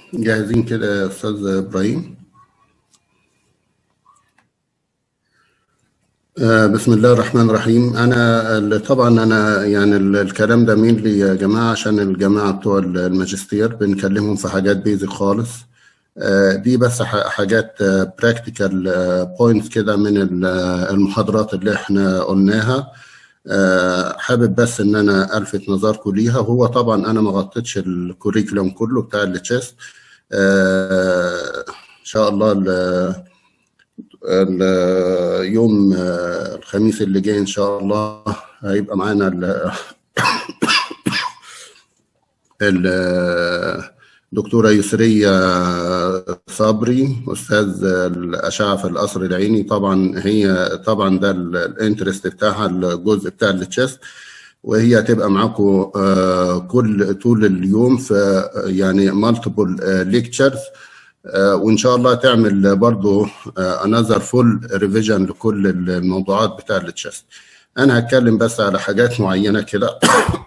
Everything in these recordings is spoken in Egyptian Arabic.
جاهزين كده يا استاذ ابراهيم آه، بسم الله الرحمن الرحيم انا ال- طبعا انا يعني ال- الكلام ده مين لي يا جماعه عشان الجماعه بتوع الماجستير بنكلمهم في حاجات بيزك خالص آه، دي بس ح- حاجات براكتيكال بوينتس كده من ال- المحاضرات اللي احنا قلناها آه، حابب بس ان انا الفت نظركم ليها هو طبعا انا ما غطيتش الكوريكولم كله بتاع التشيست آه، ان شاء الله ال- ال- يوم آه، الخميس اللي جاي ان شاء الله هيبقى معانا ال- الدكتورة يسرية صبري أستاذ الأشعة في القصر العيني طبعا هي طبعا ده الانترست بتاعها الجزء بتاع التشيست وهي هتبقى معاكم آه، كل طول اليوم في يعني مالتيبل ليكتشرز وان شاء الله تعمل برضو انذر فول ريفيجن لكل الموضوعات بتاع التشيست انا هتكلم بس على حاجات معينه كده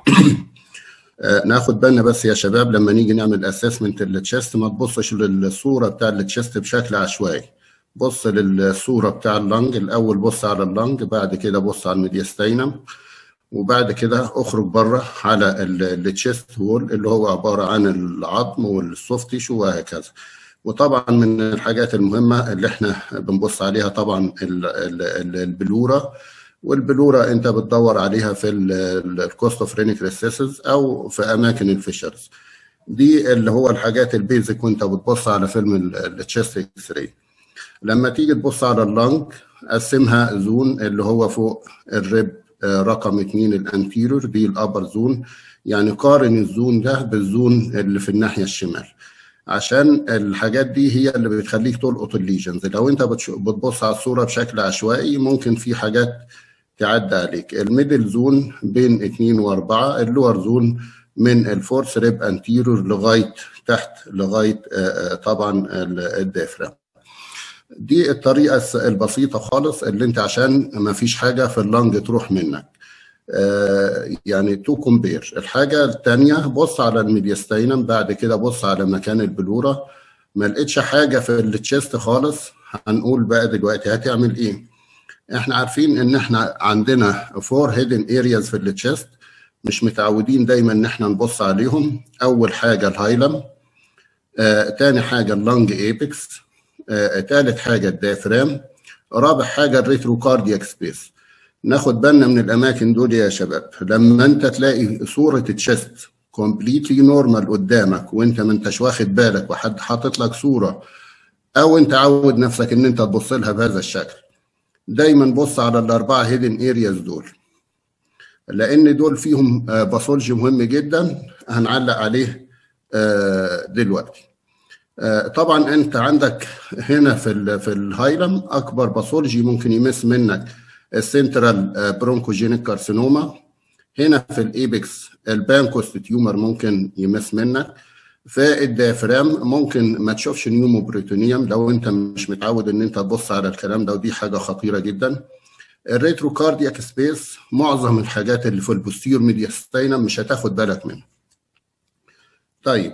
آه، ناخد بالنا بس يا شباب لما نيجي نعمل اسسمنت للتشيست ما تبصش للصوره بتاع التشيست بشكل عشوائي بص للصوره بتاع اللنج الاول بص على اللنج بعد كده بص على الميدياستينم وبعد كده اخرج بره على التشيست وول اللي هو عباره عن العظم والسوفت تيشو وهكذا وطبعا من الحاجات المهمه اللي احنا بنبص عليها طبعا ال- ال- ال- البلوره والبلوره انت بتدور عليها في الكوستوفرينيك ريسيسز او في اماكن الفيشرز دي اللي هو الحاجات البيزك وانت بتبص على فيلم التشيست اكس راي لما تيجي تبص على اللنج قسمها زون اللي هو فوق الريب آه، رقم اتنين الانتيرور دي الابر زون يعني قارن الزون ده بالزون اللي في الناحيه الشمال عشان الحاجات دي هي اللي بتخليك تلقط الليجنز لو انت بتش- بتبص على الصوره بشكل عشوائي ممكن في حاجات تعدي عليك الميدل زون بين اتنين واربعة اللور زون من الفورس ريب انتيرور لغاية تحت لغاية آه، آه، طبعا ال- الديافرام دي الطريقة الس- البسيطة خالص اللي انت عشان ما فيش حاجة في اللنج تروح منك آه، يعني تو كومبير الحاجة التانية بص على الميدياستينم بعد كده بص على مكان البلورة ما لقيتش حاجة في التشيست خالص هنقول بقى دلوقتي هتعمل ايه احنا عارفين ان احنا عندنا فور هيدن ارياز في التشيست مش متعودين دايما ان احنا نبص عليهم اول حاجه الهايلم آه، تاني حاجه اللنج ايبكس آه، تالت حاجه الديافرام رابع حاجه الريتروكاردياك سبيس ناخد بالنا من الاماكن دول يا شباب لما انت تلاقي صوره تشيست كومبليتلي نورمال قدامك وانت ما انتش واخد بالك وحد حاطط لك صوره او انت عود نفسك ان انت تبص لها بهذا الشكل دايما بص على الاربعه هيدن ارياز دول لان دول فيهم آه، باثولوجي مهم جدا هنعلق عليه آه، دلوقتي آه، طبعا انت عندك هنا في ال في الهايلم اكبر باثولوجي ممكن يمس منك السنترال برونكوجينيك كارسينوما هنا في الايبكس البانكوست تيومر ممكن يمس منك في الديافرام ممكن ما تشوفش نيوموبريتونيوم لو انت مش متعود ان انت تبص على الكلام ده ودي حاجه خطيره جدا الريتروكاردياك سبيس معظم الحاجات اللي في البوستير ميدياستينم مش هتاخد بالك منها طيب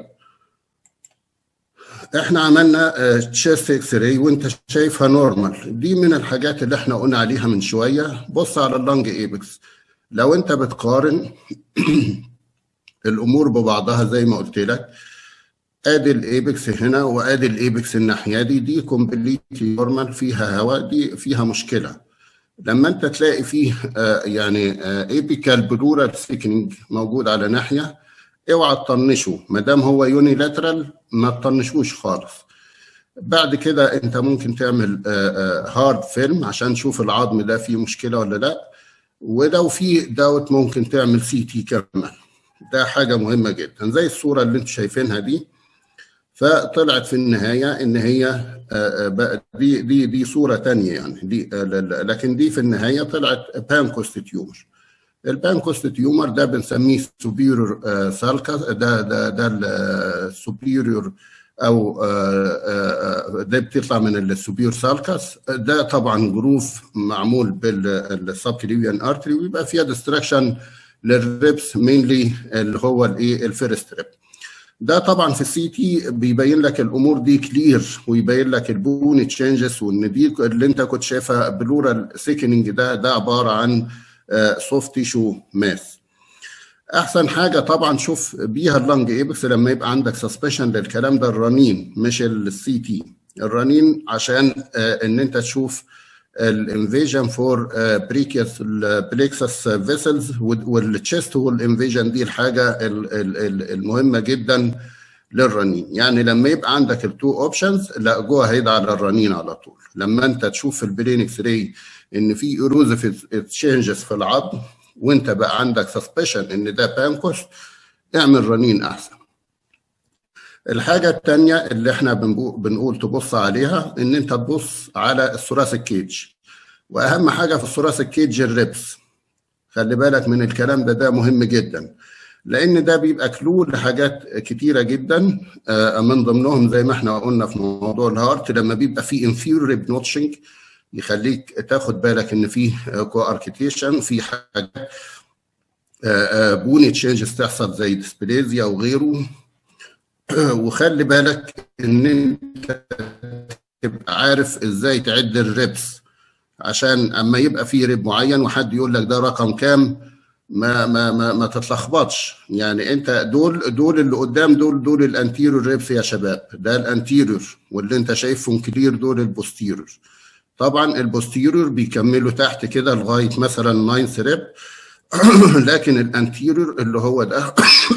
احنا عملنا تشيست اكس راي وانت شايفها نورمال دي من الحاجات اللي احنا قلنا عليها من شويه بص على اللنج ايبكس لو انت بتقارن الامور ببعضها زي ما قلت لك ادي الايبكس هنا وادي الايبكس الناحيه دي دي كومبليتلي نورمال فيها هواء دي فيها مشكله لما انت تلاقي فيه آه، يعني ايبيكال بلورال سيكنينج موجود على ناحيه اوعى تطنشه ما دام هو يونيلاترال ما تطنشوش خالص بعد كده انت ممكن تعمل هارد فيلم عشان تشوف العظم ده فيه مشكله ولا لا ولو في داوت ممكن تعمل سي تي كمان ده حاجه مهمه جدا زي الصوره اللي انتم شايفينها دي فطلعت في النهايه ان هي آه، آه، بقى دي دي دي صوره تانية يعني دي آه، ل- ل- لكن دي في النهايه طلعت بانكوست تيومر البانكوست تيومر ده بنسميه سوبيريور سالكاس ده ده ده السوبيريور او آه، آه، آه، ده بتطلع من السوبيريور سالكاس ده طبعا جروف معمول بالسبكليفيان ارتري ويبقى فيها ديستراكشن للريبس مينلي اللي هو الايه الفيرست ريب ده طبعا في السي تي بيبين لك الامور دي كلير ويبين لك البون تشينجز وان دي اللي انت كنت شايفها بلورال سيكننج ده ده عباره عن سوفت تيشو ماس احسن حاجه طبعا شوف بيها اللنج ايبكس لما يبقى عندك سسبشن للكلام ده الرنين مش السي تي الرنين عشان ان انت تشوف الانفيجن فور بريكيوس بليكسس فيسلز والتشيست والانفيجن دي الحاجه المهمه جدا للرنين يعني لما يبقى عندك التو اوبشنز لا جوه هيدا على الرنين على طول لما انت تشوف في البرين اكس راي ان في ايروزيف تشينجز في العظم وانت بقى عندك سسبشن ان ده بانكوس اعمل رنين احسن الحاجة التانية اللي احنا بنقول تبص عليها ان انت تبص على الثوراسيك كيج واهم حاجة في الثوراسيك كيج الريبس خلي بالك من الكلام ده ده مهم جدا لان ده بيبقى كلو لحاجات كتيرة جدا من ضمنهم زي ما احنا قلنا في موضوع الهارت لما بيبقى فيه انفيرور ريب نوتشنج يخليك تاخد بالك ان في كو اركيتيشن في حاجات بوني تشينجز تحصل زي ديسبليزيا وغيره وخلي بالك ان انت تبقى عارف ازاي تعد الريبس عشان اما يبقى في ريب معين وحد يقول لك ده رقم كام ما ما ما, ما تتلخبطش يعني انت دول دول اللي قدام دول دول الانتيريور ريبس يا شباب ده الانتيريور واللي انت شايفهم كتير دول البوستيريور طبعا البوستيريور بيكملوا تحت كده لغايه مثلا 9 ريب لكن الانتيريور اللي هو ده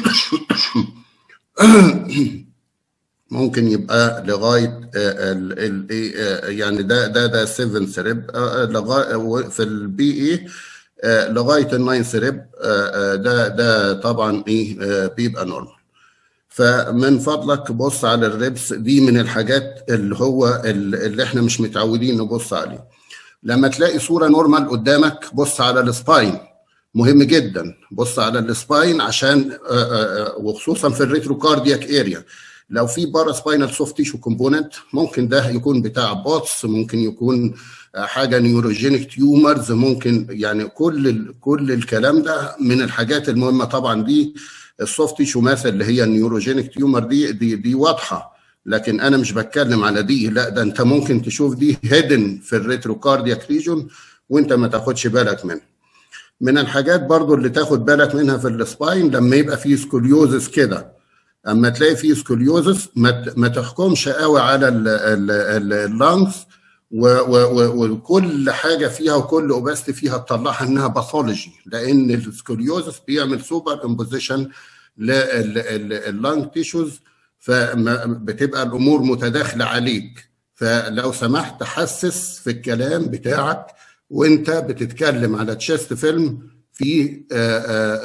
ممكن يبقى لغايه ال ال يعني ده ده ده 7 سريب لغايه في البي اي لغايه ال 9 سريب ده ده طبعا ايه بيبقى نورمال فمن فضلك بص على الريبس دي من الحاجات اللي هو اللي احنا مش متعودين نبص عليه لما تلاقي صوره نورمال قدامك بص على السباين مهم جدا بص على السباين عشان وخصوصا في الريتروكاردياك اريا لو في بارا سباينال سوفت تيشو كومبوننت ممكن ده يكون بتاع بوتس ممكن يكون حاجه نيوروجينيك تيومرز ممكن يعني كل ال كل الكلام ده من الحاجات المهمه طبعا دي السوفت تيشو مثلا اللي هي النيوروجينيك تيومر دي دي دي واضحه لكن انا مش بتكلم على دي لا ده انت ممكن تشوف دي هيدن في الريتروكاردياك ريجون وانت ما تاخدش بالك منها من الحاجات برضو اللي تاخد بالك منها في السباين لما يبقى فيه سكوليوزس كده اما تلاقي فيه سكوليوزس ما تحكمش قوي على اللانجز وكل حاجه فيها وكل اوباستي فيها تطلعها انها باثولوجي لان السكوليوزس بيعمل سوبر امبوزيشن لللانج تيشوز فبتبقى الامور متداخله عليك فلو سمحت حسس في الكلام بتاعك وانت بتتكلم على تشيست فيلم في آآ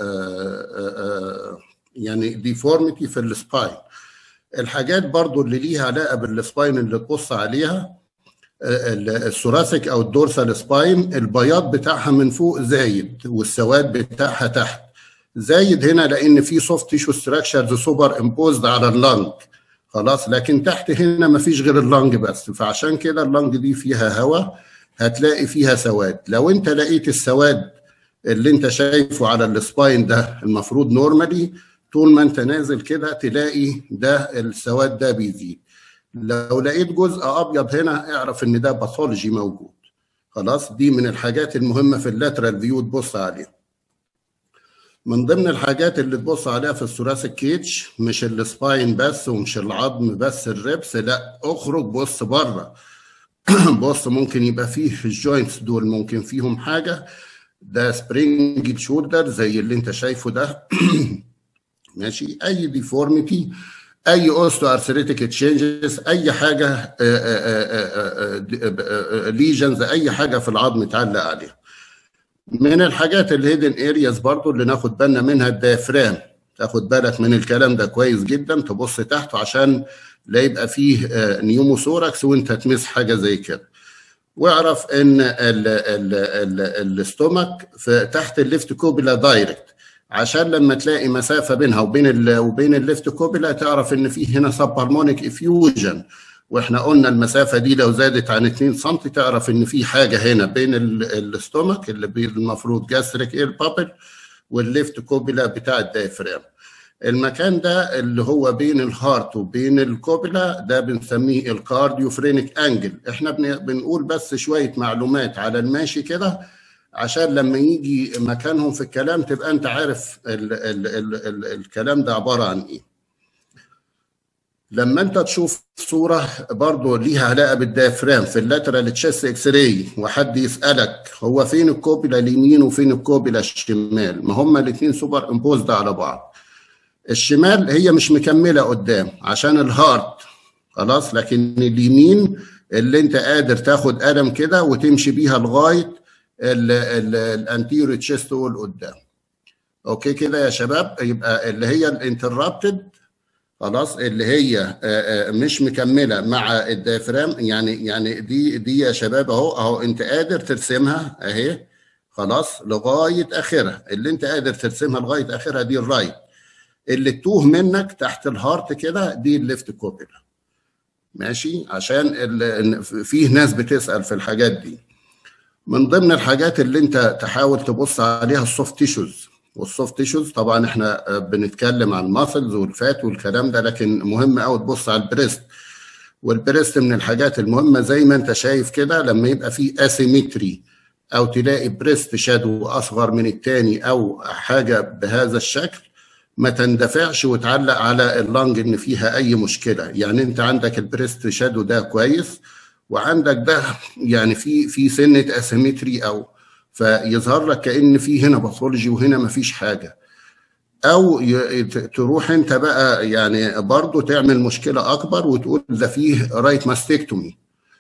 آآ يعني ديفورميتي في السباين الحاجات برضو اللي ليها علاقه بالسباين اللي تبص عليها الثوراسيك او الدورسال سباين البياض بتاعها من فوق زايد والسواد بتاعها تحت زايد هنا لان في سوفت تيشو ستراكشرز سوبر امبوزد على اللنج خلاص لكن تحت هنا ما فيش غير اللنج بس فعشان كده اللنج دي فيها هواء هتلاقي فيها سواد لو انت لقيت السواد اللي انت شايفه على السباين ده المفروض نورمالي طول ما انت نازل كده تلاقي ده السواد ده بيزيد لو لقيت جزء ابيض هنا اعرف ان ده باثولوجي موجود خلاص دي من الحاجات المهمه في اللاترال فيو تبص عليها من ضمن الحاجات اللي تبص عليها في الثوراسيك كيج مش السباين بس ومش العظم بس الريبس لا اخرج بص بره بص ممكن يبقى فيه في الجوينتس دول ممكن فيهم حاجه ده سبرينج شولدر زي اللي انت شايفه ده ماشي اي ديفورميتي اي اوستو ارثريتيك تشينجز اي حاجه ليجنز اي حاجه في العظم تعلق عليها من الحاجات الهيدن ارياز برضو اللي ناخد بالنا منها الديافرام تاخد بالك من الكلام ده كويس جدا تبص تحته عشان لا يبقى فيه نيوموثوركس وانت تمس حاجه زي كده واعرف ان الاستومك في تحت الليفت كوبيلا دايركت عشان لما تلاقي مسافه بينها وبين وبين الليفت كوبيلا تعرف ان في هنا سب هارمونيك افيوجن واحنا قلنا المسافه دي لو زادت عن 2 سم تعرف ان في حاجه هنا بين الاستومك اللي المفروض جاستريك اير بابل والليفت كوبيلا بتاع الدايفرام المكان ده اللي هو بين الهارت وبين الكوبلا ده بنسميه الكارديوفرينيك انجل احنا بنقول بس شويه معلومات على الماشي كده عشان لما يجي مكانهم في الكلام تبقى انت عارف ال ال ال ال الكلام ده عباره عن ايه لما انت تشوف صوره برضه ليها علاقه بالديافرام في اللاترال تشيست اكس راي وحد يسالك هو فين الكوبيلا اليمين وفين الكوبيلا الشمال ما هما الاثنين سوبر امبوزد على بعض الشمال هي مش مكمله قدام عشان الهارت خلاص لكن اليمين اللي انت قادر تاخد قلم كده وتمشي بيها لغايه الانتيريور تشيست وول قدام اوكي كده يا شباب يبقى اللي هي الانتربتد خلاص اللي هي مش مكمله مع الديافرام يعني يعني دي دي يا شباب اهو اهو انت قادر ترسمها اهي خلاص لغايه اخرها اللي انت قادر ترسمها لغايه اخرها دي الرايت اللي تتوه منك تحت الهارت كده دي الليفت كوبيلا ماشي عشان فيه ناس بتسال في الحاجات دي من ضمن الحاجات اللي انت تحاول تبص عليها السوفت تيشوز والسوفت تيشوز طبعا احنا بنتكلم عن الماسلز والفات والكلام ده لكن مهم قوي تبص على البريست والبريست من الحاجات المهمه زي ما انت شايف كده لما يبقى في اسيمتري او تلاقي بريست شادو اصغر من الثاني او حاجه بهذا الشكل ما تندفعش وتعلق على اللنج ان فيها اي مشكله يعني انت عندك البريست شادو ده كويس وعندك ده يعني في في سنه اسيمتري او فيظهر لك كان في هنا باثولوجي وهنا ما فيش حاجه او تروح انت بقى يعني برضه تعمل مشكله اكبر وتقول ده فيه رايت ماستكتومي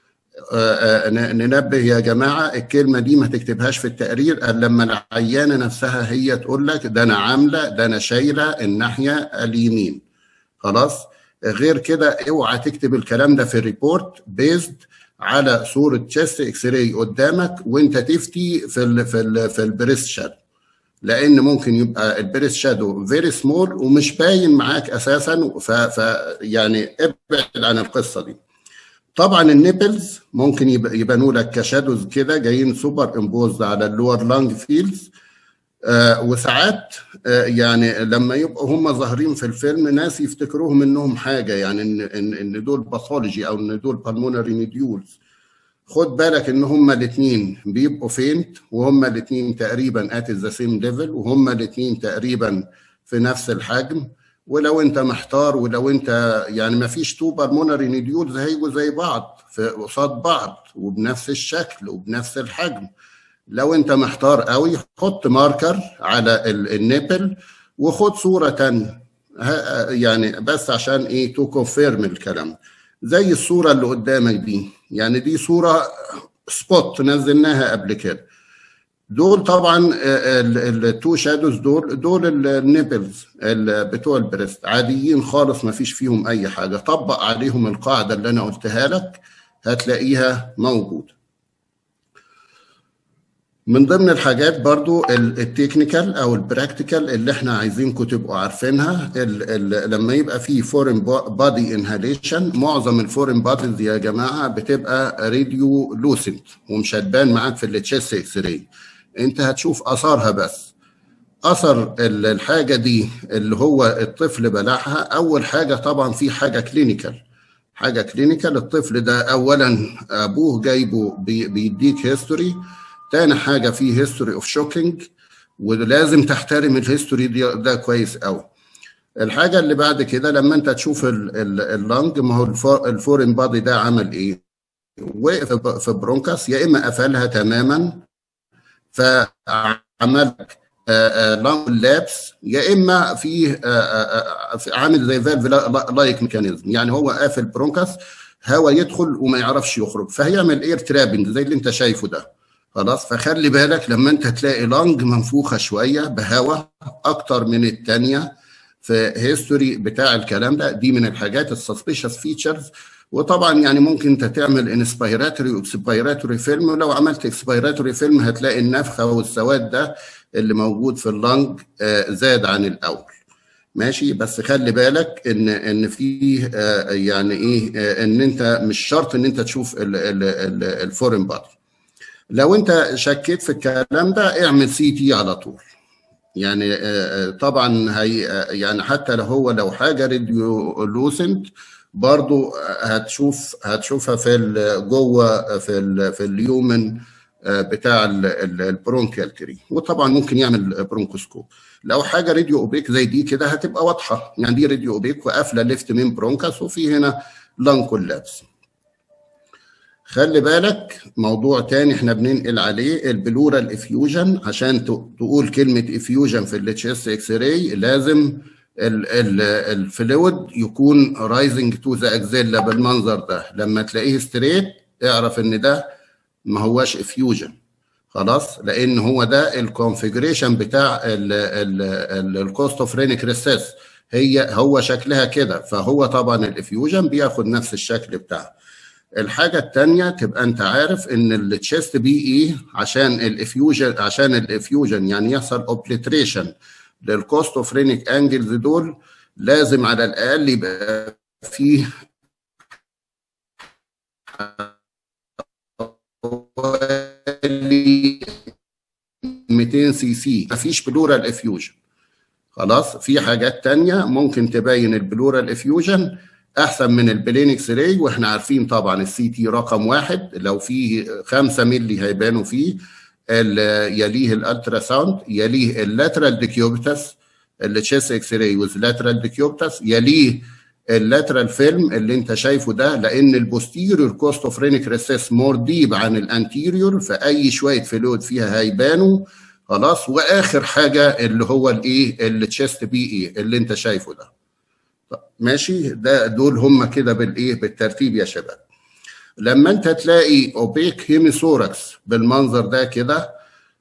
ننبه يا جماعه الكلمه دي ما تكتبهاش في التقرير الا لما العيانه نفسها هي تقول لك ده انا عامله ده انا شايله الناحيه اليمين خلاص غير كده اوعى تكتب الكلام ده في الريبورت بيزد على صوره تشيست اكس راي قدامك وانت تفتي في ال في ال في البريست شادو لان ممكن يبقى البريست شادو فيري سمول ومش باين معاك اساسا ف, ف يعني ابعد عن القصه دي طبعا النيبلز ممكن يبانوا لك كشادوز كده جايين سوبر امبوزد على اللور لانج فيلدز آه وساعات آه يعني لما يبقوا هم ظاهرين في الفيلم ناس يفتكروهم انهم حاجه يعني ان ان, إن دول باثولوجي او ان دول بالمونري نديولز خد بالك ان هم الاثنين بيبقوا فينت وهم الاثنين تقريبا ات ذا سيم ليفل وهم الاثنين تقريبا في نفس الحجم ولو انت محتار ولو انت يعني ما فيش تو بالمونري نديولز هيجوا زي بعض في قصاد بعض وبنفس الشكل وبنفس الحجم لو انت محتار قوي حط ماركر على النبل وخد صوره تانية يعني بس عشان ايه تو كونفيرم الكلام زي الصوره اللي قدامك دي يعني دي صوره سبوت نزلناها قبل كده دول طبعا التو شادوز دول دول النيبلز بتوع البريست عاديين خالص ما فيش فيهم اي حاجه طبق عليهم القاعده اللي انا قلتها لك هتلاقيها موجوده من ضمن الحاجات برضو التكنيكال او البراكتيكال اللي احنا عايزينكم تبقوا عارفينها ال ال لما يبقى في فورين بادي انهاليشن معظم الفورين باديز يا جماعه بتبقى راديو لوسنت ومش هتبان معاك في التشيست اكس راي انت هتشوف اثارها بس اثر الحاجه دي اللي هو الطفل بلعها اول حاجه طبعا في حاجه كلينيكال حاجه كلينيكال الطفل ده اولا ابوه جايبه بيديك هيستوري تاني حاجه في هيستوري اوف شوكينج ولازم تحترم الهيستوري ده كويس قوي الحاجه اللي بعد كده لما انت تشوف اللنج ما هو الفورين بادي ده عمل ايه وقف في برونكاس يا اما قفلها تماما فعمل لانج لابس يا اما فيه عامل زي فالف لايك ميكانيزم يعني هو قافل برونكاس هواء يدخل وما يعرفش يخرج فهيعمل اير ترابنج زي اللي انت شايفه ده خلاص فخلي بالك لما انت تلاقي لانج منفوخه شويه بهواء اكتر من الثانيه في هيستوري بتاع الكلام ده دي من الحاجات السسبيشس فيتشرز وطبعا يعني ممكن انت تعمل انسبيراتوري واكسبيراتوري فيلم ولو عملت اكسبيراتوري فيلم هتلاقي النفخه والسواد ده اللي موجود في اللنج زاد عن الاول ماشي بس خلي بالك ان ان في يعني ايه ان انت مش شرط ان انت تشوف الفورين بادي لو انت شكيت في الكلام ده اعمل سي تي على طول يعني طبعا هي يعني حتى لو هو لو حاجه راديو لوسنت برضو هتشوف هتشوفها في جوه في ال في اليومن بتاع البرونكيال تري وطبعا ممكن يعمل برونكوسكوب لو حاجه راديو اوبيك زي دي كده هتبقى واضحه يعني دي راديو اوبيك وقافله ليفت من برونكاس وفي هنا لان كولابس خلي بالك موضوع تاني احنا بننقل عليه البلورال افيوجن عشان تقول كلمه افيوجن في الاتش اس اكس راي لازم الفلويد يكون رايزنج تو ذا اكزيلا بالمنظر ده لما تلاقيه ستريت اعرف ان ده ما هواش افيوجن خلاص لان هو ده الكونفيجريشن بتاع الكوستوفرينيك ريسيس هي هو شكلها كده فهو طبعا الافيوجن بياخد نفس الشكل بتاعه الحاجة التانية تبقى أنت عارف إن التشيست بي إي عشان الإفيوجن عشان الإفيوجن يعني يحصل أوبليتريشن للكوستوفرينيك أنجلز دول لازم على الأقل يبقى فيه حوالي 200 سي سي مفيش بلورال افيوجن خلاص في حاجات تانية ممكن تبين البلورال افيوجن احسن من البلينكس راي واحنا عارفين طبعا السي تي رقم واحد لو في 5 مللي هيبانوا فيه يليه الالترا ساوند يليه اللاترال ديكيوبتس التشيس اكس راي وذ لاترال ديكيوبتس يليه اللاترال فيلم اللي انت شايفه ده لان البوستيريور كوستوفرينيك ريسيس مور ديب عن الانتيريور فاي شويه فلويد فيها هيبانوا خلاص واخر حاجه اللي هو الايه التشيست بي اي اللي انت شايفه ده طب ماشي ده دول هم كده بالايه بالترتيب يا شباب لما انت تلاقي اوبيك هيميثوركس بالمنظر ده كده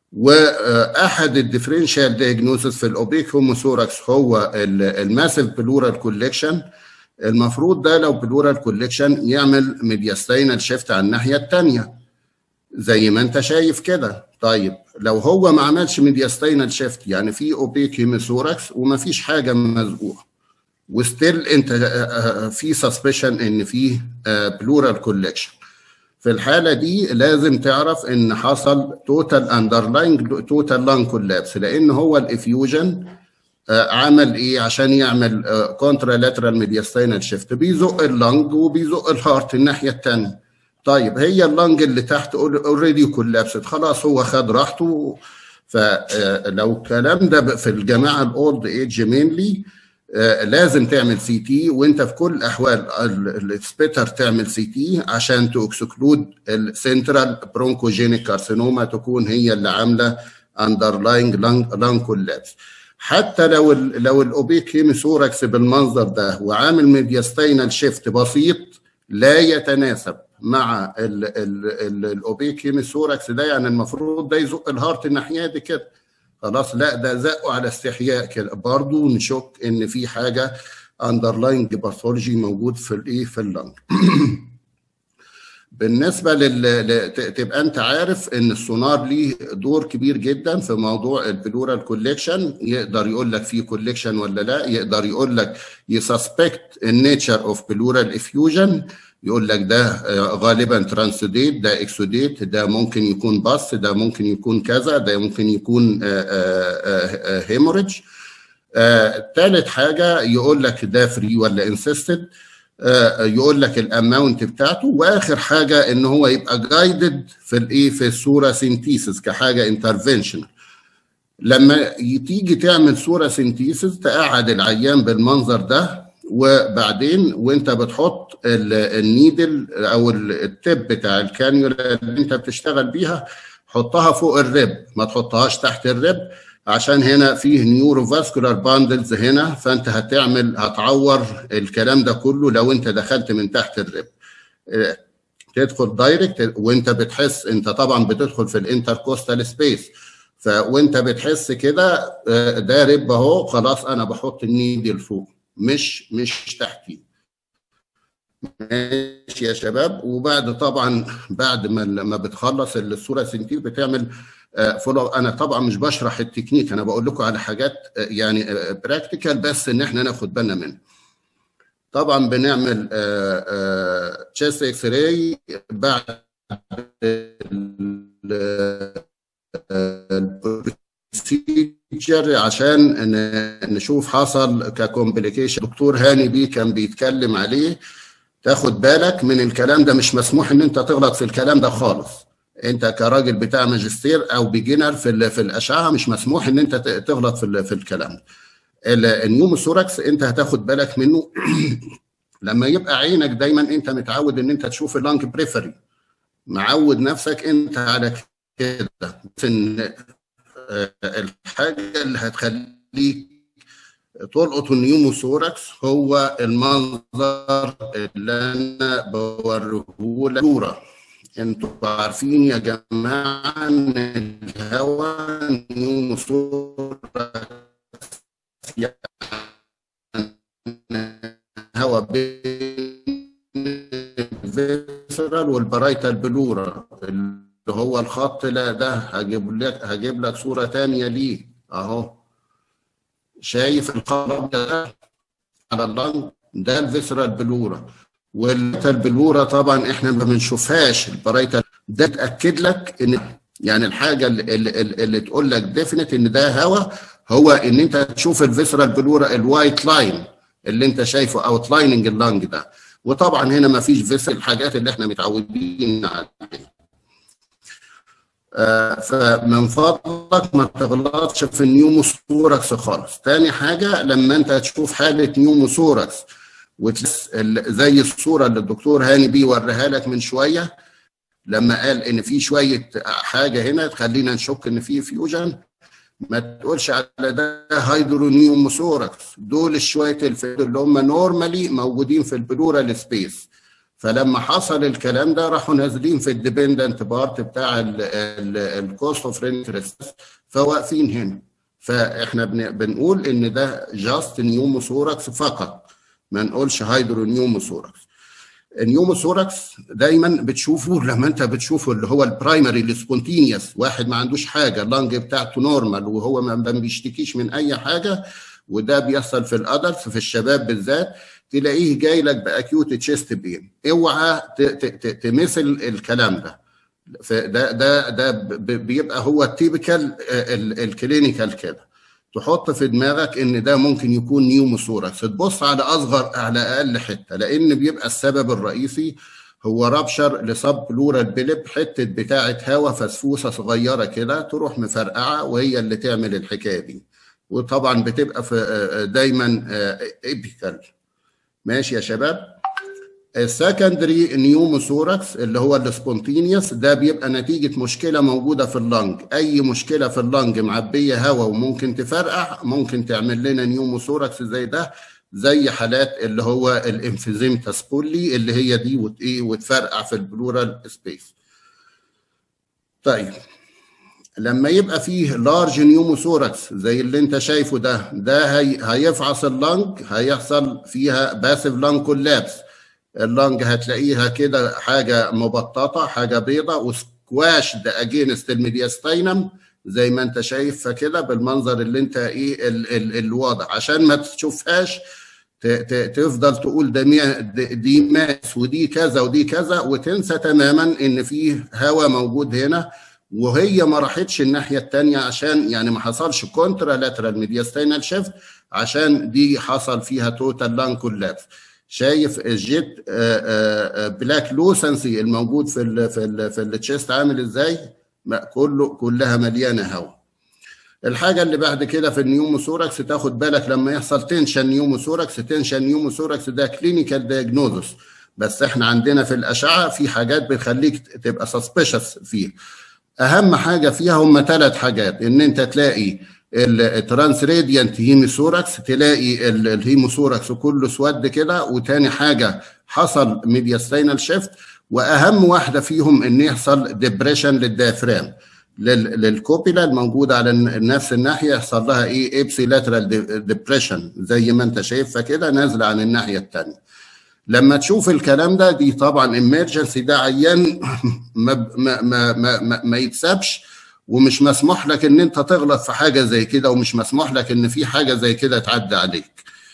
واحد الديفرنشال دايجنوسيس في الاوبيك هيميثوركس هو الماسيف بلورال كوليكشن المفروض ده لو بلورال كوليكشن يعمل ميدياستينال شيفت على الناحيه الثانيه زي ما انت شايف كده طيب لو هو ما عملش ميدياستينال شيفت يعني في اوبيك هيميثوركس وما فيش حاجه مزقوقه وستيل انت في سسبشن ان في بلورال كوليكشن في الحاله دي لازم تعرف ان حصل توتال اندرلاينج توتال لانج كولابس لان هو الافيوجن عمل ايه عشان يعمل كونترا لاترال ميدياستينال شيفت بيزق اللنج وبيزق الهارت الناحيه الثانيه طيب هي اللنج اللي تحت اوريدي كولابست خلاص هو خد راحته فلو الكلام ده في الجماعه الاولد ايج مينلي لازم تعمل سي تي وانت في كل الاحوال السبيتر تعمل سي تي عشان تكسكلود السنترال برونكوجينيك كارسينوما تكون هي اللي عامله اندرلاينج لانج كولابس حتى لو ال لو الاوبيك هيميثوركس بالمنظر ده وعامل ميدياستينال شيفت بسيط لا يتناسب مع الاوبيك هيميثوركس ده يعني المفروض ده يزق الهارت الناحيه دي كده خلاص لا ده زقه على استحياء كده برضه نشك ان في حاجه اندرلاينج باثولوجي موجود في الايه في اللنج بالنسبه لل تبقى انت عارف ان السونار ليه دور كبير جدا في موضوع البلورال كوليكشن يقدر يقول لك في كوليكشن ولا لا يقدر يقول لك يسسبكت النيتشر اوف بلورال افيوجن يقول لك ده غالبا ترانسوديت ده اكسوديت ده ممكن يكون باص ده ممكن يكون كذا ده ممكن يكون هيموريدج ثالث حاجه يقول لك ده فري ولا انسيستد يقول لك الاماونت بتاعته واخر حاجه ان هو يبقى جايدد في الايه في الصوره سينتيسيس كحاجه انترفنشن لما تيجي تعمل صوره سينتيسيس تقعد العيان بالمنظر ده وبعدين وانت بتحط النيدل او التب بتاع الكانيولا اللي انت بتشتغل بيها حطها فوق الرب ما تحطهاش تحت الرب عشان هنا فيه نيورو فاسكولار باندلز هنا فانت هتعمل هتعور الكلام ده كله لو انت دخلت من تحت الرب تدخل دايركت وانت بتحس انت طبعا بتدخل في الانتركوستال سبيس فوانت بتحس كده ده رب اهو خلاص انا بحط النيدل فوق مش مش تحتيه ماشي يا شباب وبعد طبعا بعد ما لما بتخلص الصوره سنتيل بتعمل فولو انا طبعا مش بشرح التكنيك انا بقول لكم على حاجات يعني براكتيكال بس ان احنا ناخد بالنا منها طبعا بنعمل تشيست اكس راي بعد بروسيجر عشان نشوف حصل ككومبليكيشن دكتور هاني بيه كان بيتكلم عليه تاخد بالك من الكلام ده مش مسموح ان انت تغلط في الكلام ده خالص انت كراجل بتاع ماجستير او بيجنر في في الاشعه مش مسموح ان انت تغلط في في الكلام ده النيوموثوركس انت هتاخد بالك منه لما يبقى عينك دايما انت متعود ان انت تشوف اللانج بريفري معود نفسك انت على كده ان الحاجه اللي هتخليك تلقط النيوموثوركس هو المنظر اللي انا بوريه لك انتوا عارفين يا جماعه ان الهواء نيوموثوركس يعني هواء بين الفيسرال والبرايتال بلورا اللي هو الخط لا ده هجيب لك هجيب لك صوره ثانيه ليه اهو شايف الخط ده على اللنج ده الفيسرال بلورا والبلورا طبعا احنا ما بنشوفهاش البرايتال ده تاكد لك ان يعني الحاجه اللي, اللي, اللي تقول لك ديفينيت ان ده هواء هو ان انت تشوف الفيسرال بلورا الوايت لاين اللي انت شايفه اوت لايننج اللنج ده وطبعا هنا ما فيش فيسرال الحاجات اللي احنا متعودين عليها آه فمن فضلك ما تغلطش في النيوموثوركس خالص تاني حاجه لما انت تشوف حاله نيوموثوركس زي الصوره اللي الدكتور هاني بيه وريها لك من شويه لما قال ان في شويه حاجه هنا تخلينا نشك ان في فيوجن ما تقولش على ده هيدرونيوموثوركس دول شويه الفيوجن اللي هم نورمالي موجودين في البلورال سبيس فلما حصل الكلام ده راحوا نازلين في الديبندنت بارت بتاع الكوست اوف انترست فواقفين هنا فاحنا بنقول ان ده جاست نيوموثوركس فقط ما نقولش هيدرونيوموثوركس النيوموثوركس دايما بتشوفه لما انت بتشوفه اللي هو البرايمري السبونتينيوس واحد ما عندوش حاجه اللنج بتاعته نورمال وهو ما بيشتكيش من اي حاجه وده بيحصل في الادلتس في الشباب بالذات تلاقيه جاي لك باكيوت تشيست بين اوعى تمثل الكلام ده ده ده ده بيبقى هو التيبيكال الكلينيكال كده تحط في دماغك ان ده ممكن يكون نيوموثوركس تبص على اصغر على اقل حته لان بيبقى السبب الرئيسي هو رابشر لصب بلورال بلب حته بتاعه هواء فسفوسه صغيره كده تروح مفرقعه وهي اللي تعمل الحكايه دي وطبعا بتبقى في دايما ايبيكال ماشي يا شباب السكندري نيوموثوركس اللي هو السبونتينيوس ده بيبقى نتيجه مشكله موجوده في اللنج اي مشكله في اللنج معبيه هواء وممكن تفرقع ممكن تعمل لنا نيوموثوركس زي ده زي حالات اللي هو الانفيزيم تاسبولي اللي هي دي وت ايه وتفرقع في البلورال سبيس طيب لما يبقى فيه لارج نيوموثوركس زي اللي انت شايفه ده ده هي هيفعص اللنج هيحصل فيها باسيف لانج كولابس اللنج هتلاقيها كده حاجه مبططه حاجه بيضه وسكواش ده اجينست الميدياستينم زي ما انت شايفها كده بالمنظر اللي انت ايه ال ال الواضح عشان ما تشوفهاش تفضل تقول ده دي ماس ودي كذا ودي كذا وتنسى تماما ان في هواء موجود هنا وهي ما راحتش الناحيه الثانيه عشان يعني ما حصلش كونترا لاترال ميدياستينال شيفت عشان دي حصل فيها توتال لان كولابس شايف الجيت بلاك لوسنسي الموجود في ال في ال في التشيست عامل ازاي كله كلها مليانه هواء الحاجه اللي بعد كده في النيوموثوركس تاخد بالك لما يحصل تنشن نيوموثوركس تنشن نيوموثوركس ده كلينيكال دايجنوزس بس احنا عندنا في الاشعه في حاجات بتخليك تبقى سسبيشس فيه اهم حاجه فيها هم ثلاث حاجات ان انت تلاقي الترانس راديانت هيموثوركس تلاقي الهيموثوركس كله سود كده وتاني حاجه حصل ميدياستينال شيفت واهم واحده فيهم ان يحصل ديبريشن للديافرام للكوبيلا الموجوده على نفس الناحيه يحصل لها ايه ابسي لاترال ديبريشن زي ما انت شايفها كده نازله عن الناحيه الثانيه لما تشوف الكلام ده دي طبعا امرجنسي ده عيان ما ما ما ما, ما يتسابش ومش مسموح لك ان انت تغلط في حاجه زي كده ومش مسموح لك ان في حاجه زي كده تعدي عليك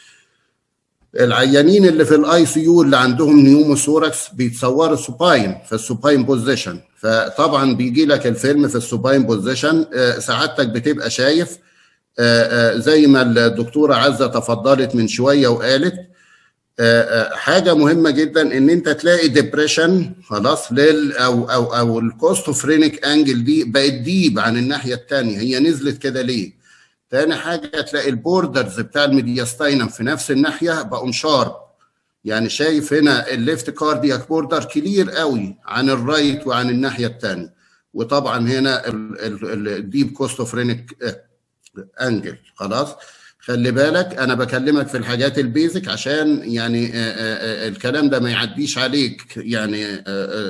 العيانين اللي في الاي سي يو اللي عندهم نيوموثوركس بيتصوروا سوباين في السوباين بوزيشن فطبعا بيجي لك الفيلم في السوباين بوزيشن سعادتك بتبقى شايف زي ما الدكتوره عزه تفضلت من شويه وقالت حاجه مهمه جدا ان انت تلاقي ديبريشن خلاص لل او او او الكوستوفرينيك انجل دي بقت ديب عن الناحيه الثانيه هي نزلت كده ليه؟ تاني حاجه تلاقي البوردرز بتاع الميدياستاينم في نفس الناحيه بقوا شارب يعني شايف هنا الليفت كاردياك بوردر كلير قوي عن الرايت وعن الناحيه الثانيه وطبعا هنا الديب كوستوفرينيك انجل خلاص خلي بالك انا بكلمك في الحاجات البيزك عشان يعني الكلام ده ما يعديش عليك يعني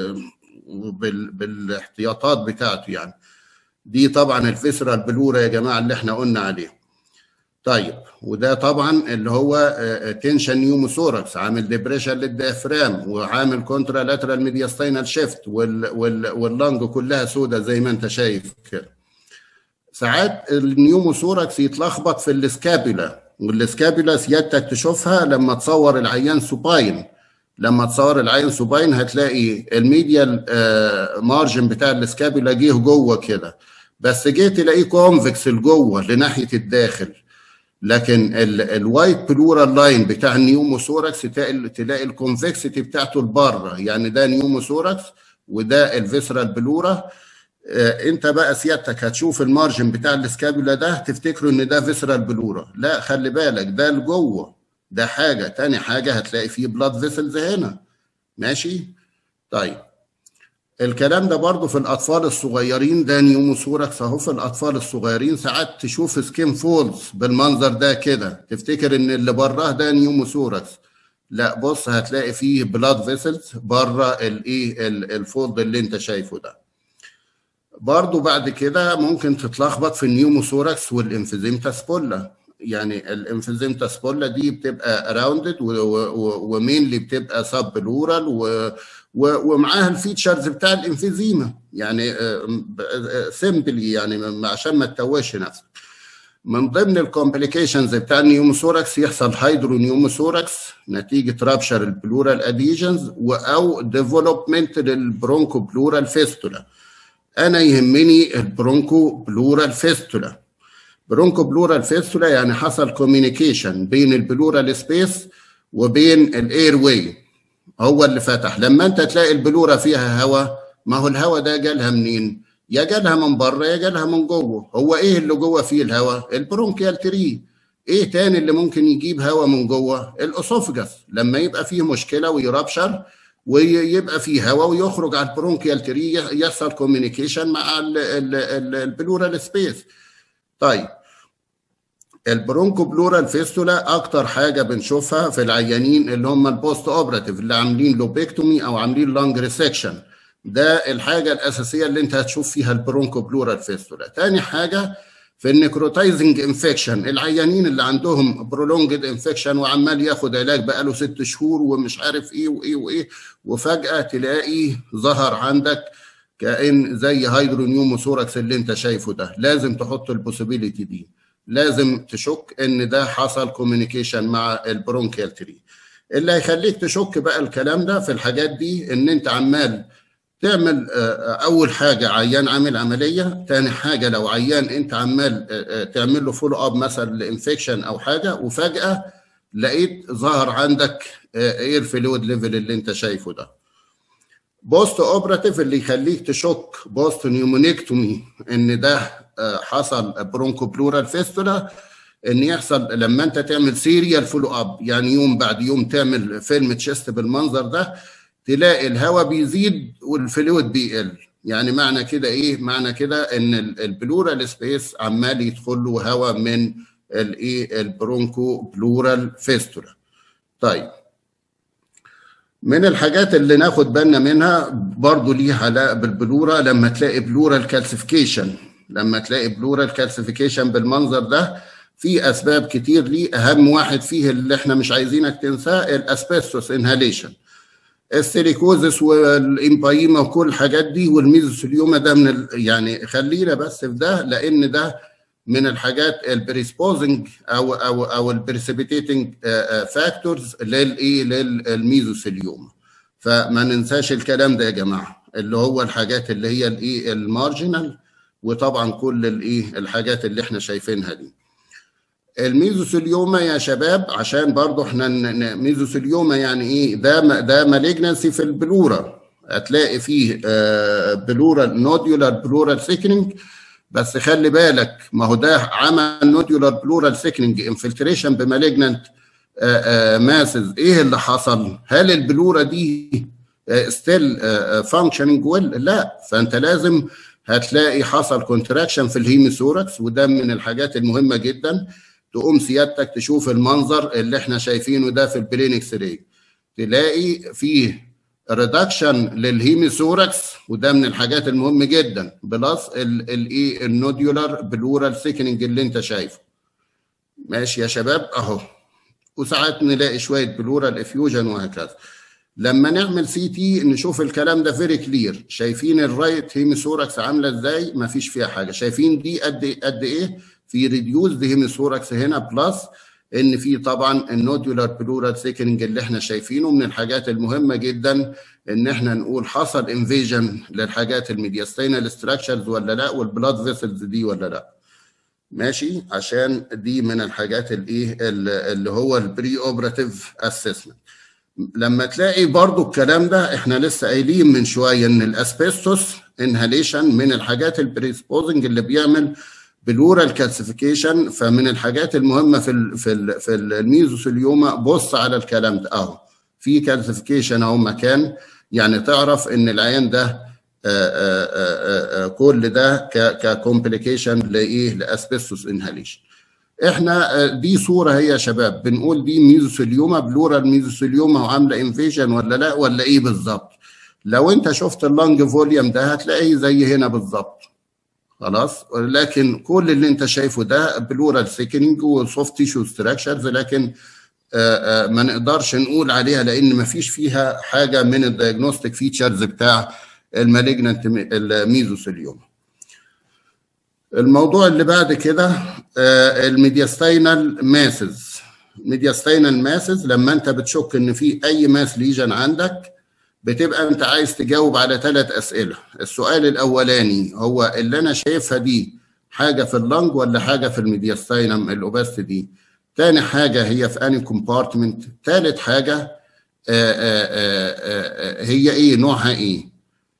بالاحتياطات بتاعته يعني دي طبعا الفيسرال بلورا يا جماعه اللي احنا قلنا عليه طيب وده طبعا اللي هو تنشن نيوموثوركس عامل ديبريشن للديافرام وعامل كونترا لاترال ميدياستينال شيفت واللنج كلها سودة زي ما انت شايف كده ساعات النيوموثوركس يتلخبط في السكابيلا والسكابيلا سيادتك تشوفها لما تصور العيان سوباين لما تصور العين سوباين هتلاقي الميديال مارجن بتاع السكابيلا جه جوه كده بس جه تلاقيه كونفكس لجوه لناحيه الداخل لكن الوايت بلورال لاين بتاع النيوموثوركس تلاقي تلاقي الكونفكسيتي بتاعته لبره يعني ده نيوموثوركس وده الفيسرال بلورا انت بقى سيادتك هتشوف المارجن بتاع السكابولا ده تفتكروا ان ده فيسرال بلورا لا خلي بالك ده لجوه ده حاجه تاني حاجه هتلاقي فيه بلاد فيسلز هنا ماشي طيب الكلام ده برضو في الاطفال الصغيرين ده نيوموثوركس اهو في الاطفال الصغيرين ساعات تشوف سكين فولز بالمنظر ده كده تفتكر ان اللي براه ده نيوموثوركس لا بص هتلاقي فيه بلاد فيسلز بره الايه الفولد اللي انت شايفه ده برضو بعد كده ممكن تتلخبط في النيوموثوركس والانفيزيمتا سبولا يعني الانفيزيمتا سبولا دي بتبقى راوندد ومينلي بتبقى سب بلورال ومعاها الفيتشرز بتاع الانفيزيما يعني سيمبلي يعني عشان ما تتوهش نفسك من ضمن الكومبليكيشنز بتاع النيوموثوركس يحصل هيدرونيوموثوركس نتيجه رابشر البلورال اديجنز او ديفلوبمنت للبرونكو بلورال فيستولا انا يهمني البرونكو بلورال فيستولا برونكو بلورال فيستولا يعني حصل كوميونيكيشن بين البلورال سبيس وبين الاير واي هو اللي فتح لما انت تلاقي البلوره فيها هواء ما هو الهواء ده جالها منين يا جالها من بره يا جالها من جوه هو ايه اللي جوه فيه الهواء البرونكيال تري ايه تاني اللي ممكن يجيب هواء من جوه الاسوفجس لما يبقى فيه مشكله ويرابشر ويبقى فيه هواء ويخرج على البرونكيال تري يحصل كوميونيكيشن مع البلورال سبيس طيب البرونكو بلورال فيستولا اكتر حاجه بنشوفها في العيانين اللي هم البوست اوبراتيف اللي عاملين لوبيكتومي او عاملين لانج ريسكشن ده الحاجه الاساسيه اللي انت هتشوف فيها البرونكو بلورال فيستولا تاني حاجه في النيكروتايزنج انفكشن العيانين اللي عندهم برولونجد انفكشن وعمال ياخد علاج بقاله ست شهور ومش عارف ايه وايه وايه وفجاه تلاقي ظهر عندك كان زي هيدرونيوموثوركس اللي انت شايفه ده لازم تحط البوسيبيليتي دي لازم تشك ان ده حصل كوميونيكيشن مع البرونكيال تري اللي هيخليك تشك بقى الكلام ده في الحاجات دي ان انت عمال تعمل اول حاجه عيان عامل عمليه تاني حاجه لو عيان انت عمال تعمل له فولو اب مثلا لانفكشن او حاجه وفجاه لقيت ظهر عندك اير فلويد ليفل اللي انت شايفه ده بوست اوبراتيف اللي يخليك تشك بوست نيومونيكتومي ان ده حصل برونكو بلورال فيستولا ان يحصل لما انت تعمل سيريال فولو اب يعني يوم بعد يوم تعمل فيلم تشيست بالمنظر ده تلاقي الهواء بيزيد والفلويد بيقل يعني معنى كده ايه معنى كده ان البلورال سبيس عمال يدخل له هواء من الايه البرونكو بلورال فيستولا طيب من الحاجات اللي ناخد بالنا منها برضو ليها علاقه بالبلورا لما تلاقي بلورال كالسيفيكيشن لما تلاقي بلورال كالسيفيكيشن بالمنظر ده في اسباب كتير ليه اهم واحد فيه اللي احنا مش عايزينك تنساه الاسبستوس انهاليشن السيليكوزس والامبايما وكل الحاجات دي والميزوثيليوما ده من ال... يعني خلينا بس في ده لان ده من الحاجات البريسبوزنج او او او البريسبيتيتنج فاكتورز للايه للميزوثيليوما فما ننساش الكلام ده يا جماعه اللي هو الحاجات اللي هي الايه المارجنال وطبعا كل الايه الحاجات اللي احنا شايفينها دي الميزوثيليوما يا شباب عشان برضو احنا ميزوثيليوما يعني ايه ده ده مالجنسي في البلورا هتلاقي فيه بلورال نوديولار بلورال سيكنينج بس خلي بالك ما هو ده عمل نوديولار بلورال سيكنينج انفلتريشن بمالجنانت ماسز ايه اللي حصل؟ هل البلورا دي ستيل فانكشننج ويل؟ لا فانت لازم هتلاقي حصل كونتراكشن في الهيميثوركس وده من الحاجات المهمه جدا تقوم سيادتك تشوف المنظر اللي احنا شايفينه ده في البرين اكس راي تلاقي فيه ريدكشن للهيميثوركس وده من الحاجات المهمه جدا بلس الايه النوديولار بلورال سيكننج اللي انت شايفه ماشي يا شباب اهو وساعات نلاقي شويه بلورال افيوجن وهكذا لما نعمل سي تي نشوف الكلام ده فيري كلير شايفين الرايت هيميثوركس عامله ازاي ما فيش فيها حاجه شايفين دي قد قد ايه في ريديوز هيميثوركس هنا بلس ان في طبعا النودولار بلورال سيكننج اللي احنا شايفينه من الحاجات المهمه جدا ان احنا نقول حصل انفيجن للحاجات الميدياستينال ستراكشرز ولا لا والبلاد فيسلز دي ولا لا ماشي عشان دي من الحاجات الايه اللي هو البري اوبراتيف اسسمنت لما تلاقي برضو الكلام ده احنا لسه قايلين من شويه ان الاسبستوس انهاليشن من الحاجات البريسبوزنج اللي بيعمل بلورال كالسيفيكيشن فمن الحاجات المهمه في ال في ال في الميزوثيليوما بص على الكلام ده اهو في كالسيفيكيشن اهو مكان يعني تعرف ان العيان ده آآ آآ آآ كل ده ككومبليكيشن لايه لاسبستوس انهاليشن احنا دي صوره هي يا شباب بنقول دي ميزوثيليوما بلورال ميزوثيليوما وعامله انفيجن ولا لا ولا ايه بالظبط لو انت شفت اللنج فوليوم ده هتلاقيه زي هنا بالظبط خلاص لكن كل اللي انت شايفه ده بلورال سيكنينج وسوفت تيشو ستراكشرز لكن آآ آآ ما نقدرش نقول عليها لان ما فيش فيها حاجه من الدايجنوستيك فيتشرز بتاع المالجنانت الميزوثيليوما الموضوع اللي بعد كده الميدياستينال ماسز ميدياستينال ماسز لما انت بتشك ان في اي ماس ليجن عندك بتبقى انت عايز تجاوب على ثلاث اسئله السؤال الاولاني هو اللي انا شايفها دي حاجه في اللنج ولا حاجه في الميدياستينم الاوباست دي تاني حاجه هي في اني كومبارتمنت ثالث حاجه آآ آآ هي ايه نوعها ايه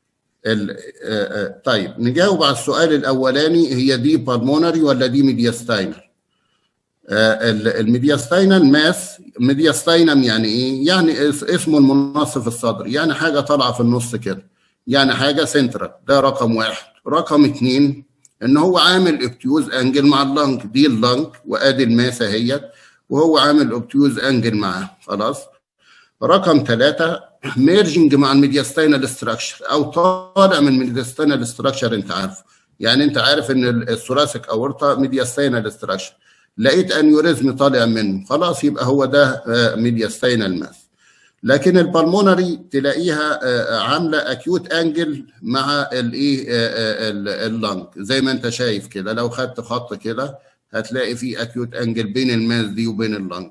طيب نجاوب على السؤال الاولاني هي دي بالمونري ولا دي ميدياستاينال الميدياستاينال ماس ميدياستاينم يعني ايه يعني اسمه المنصف الصدري يعني حاجه طالعه في النص كده يعني حاجه سنترال ده رقم واحد رقم اثنين ان هو عامل اوبتيوز انجل مع اللنج دي اللنج وادي الماس اهيت وهو عامل اوبتيوز انجل معاه خلاص رقم ثلاثة ميرجنج مع الميدياستينال ستراكشر او طالع من الميدياستينال ستراكشر انت عارفه يعني انت عارف ان الثوراسيك اورطه ميدياستينال ستراكشر لقيت انيوريزم طالع منه خلاص يبقى هو ده ميدياستينال ماس لكن البلمونري تلاقيها عامله اكيوت انجل مع الايه اللنج زي ما انت شايف كده لو خدت خط كده هتلاقي في اكيوت انجل بين الماس دي وبين اللنج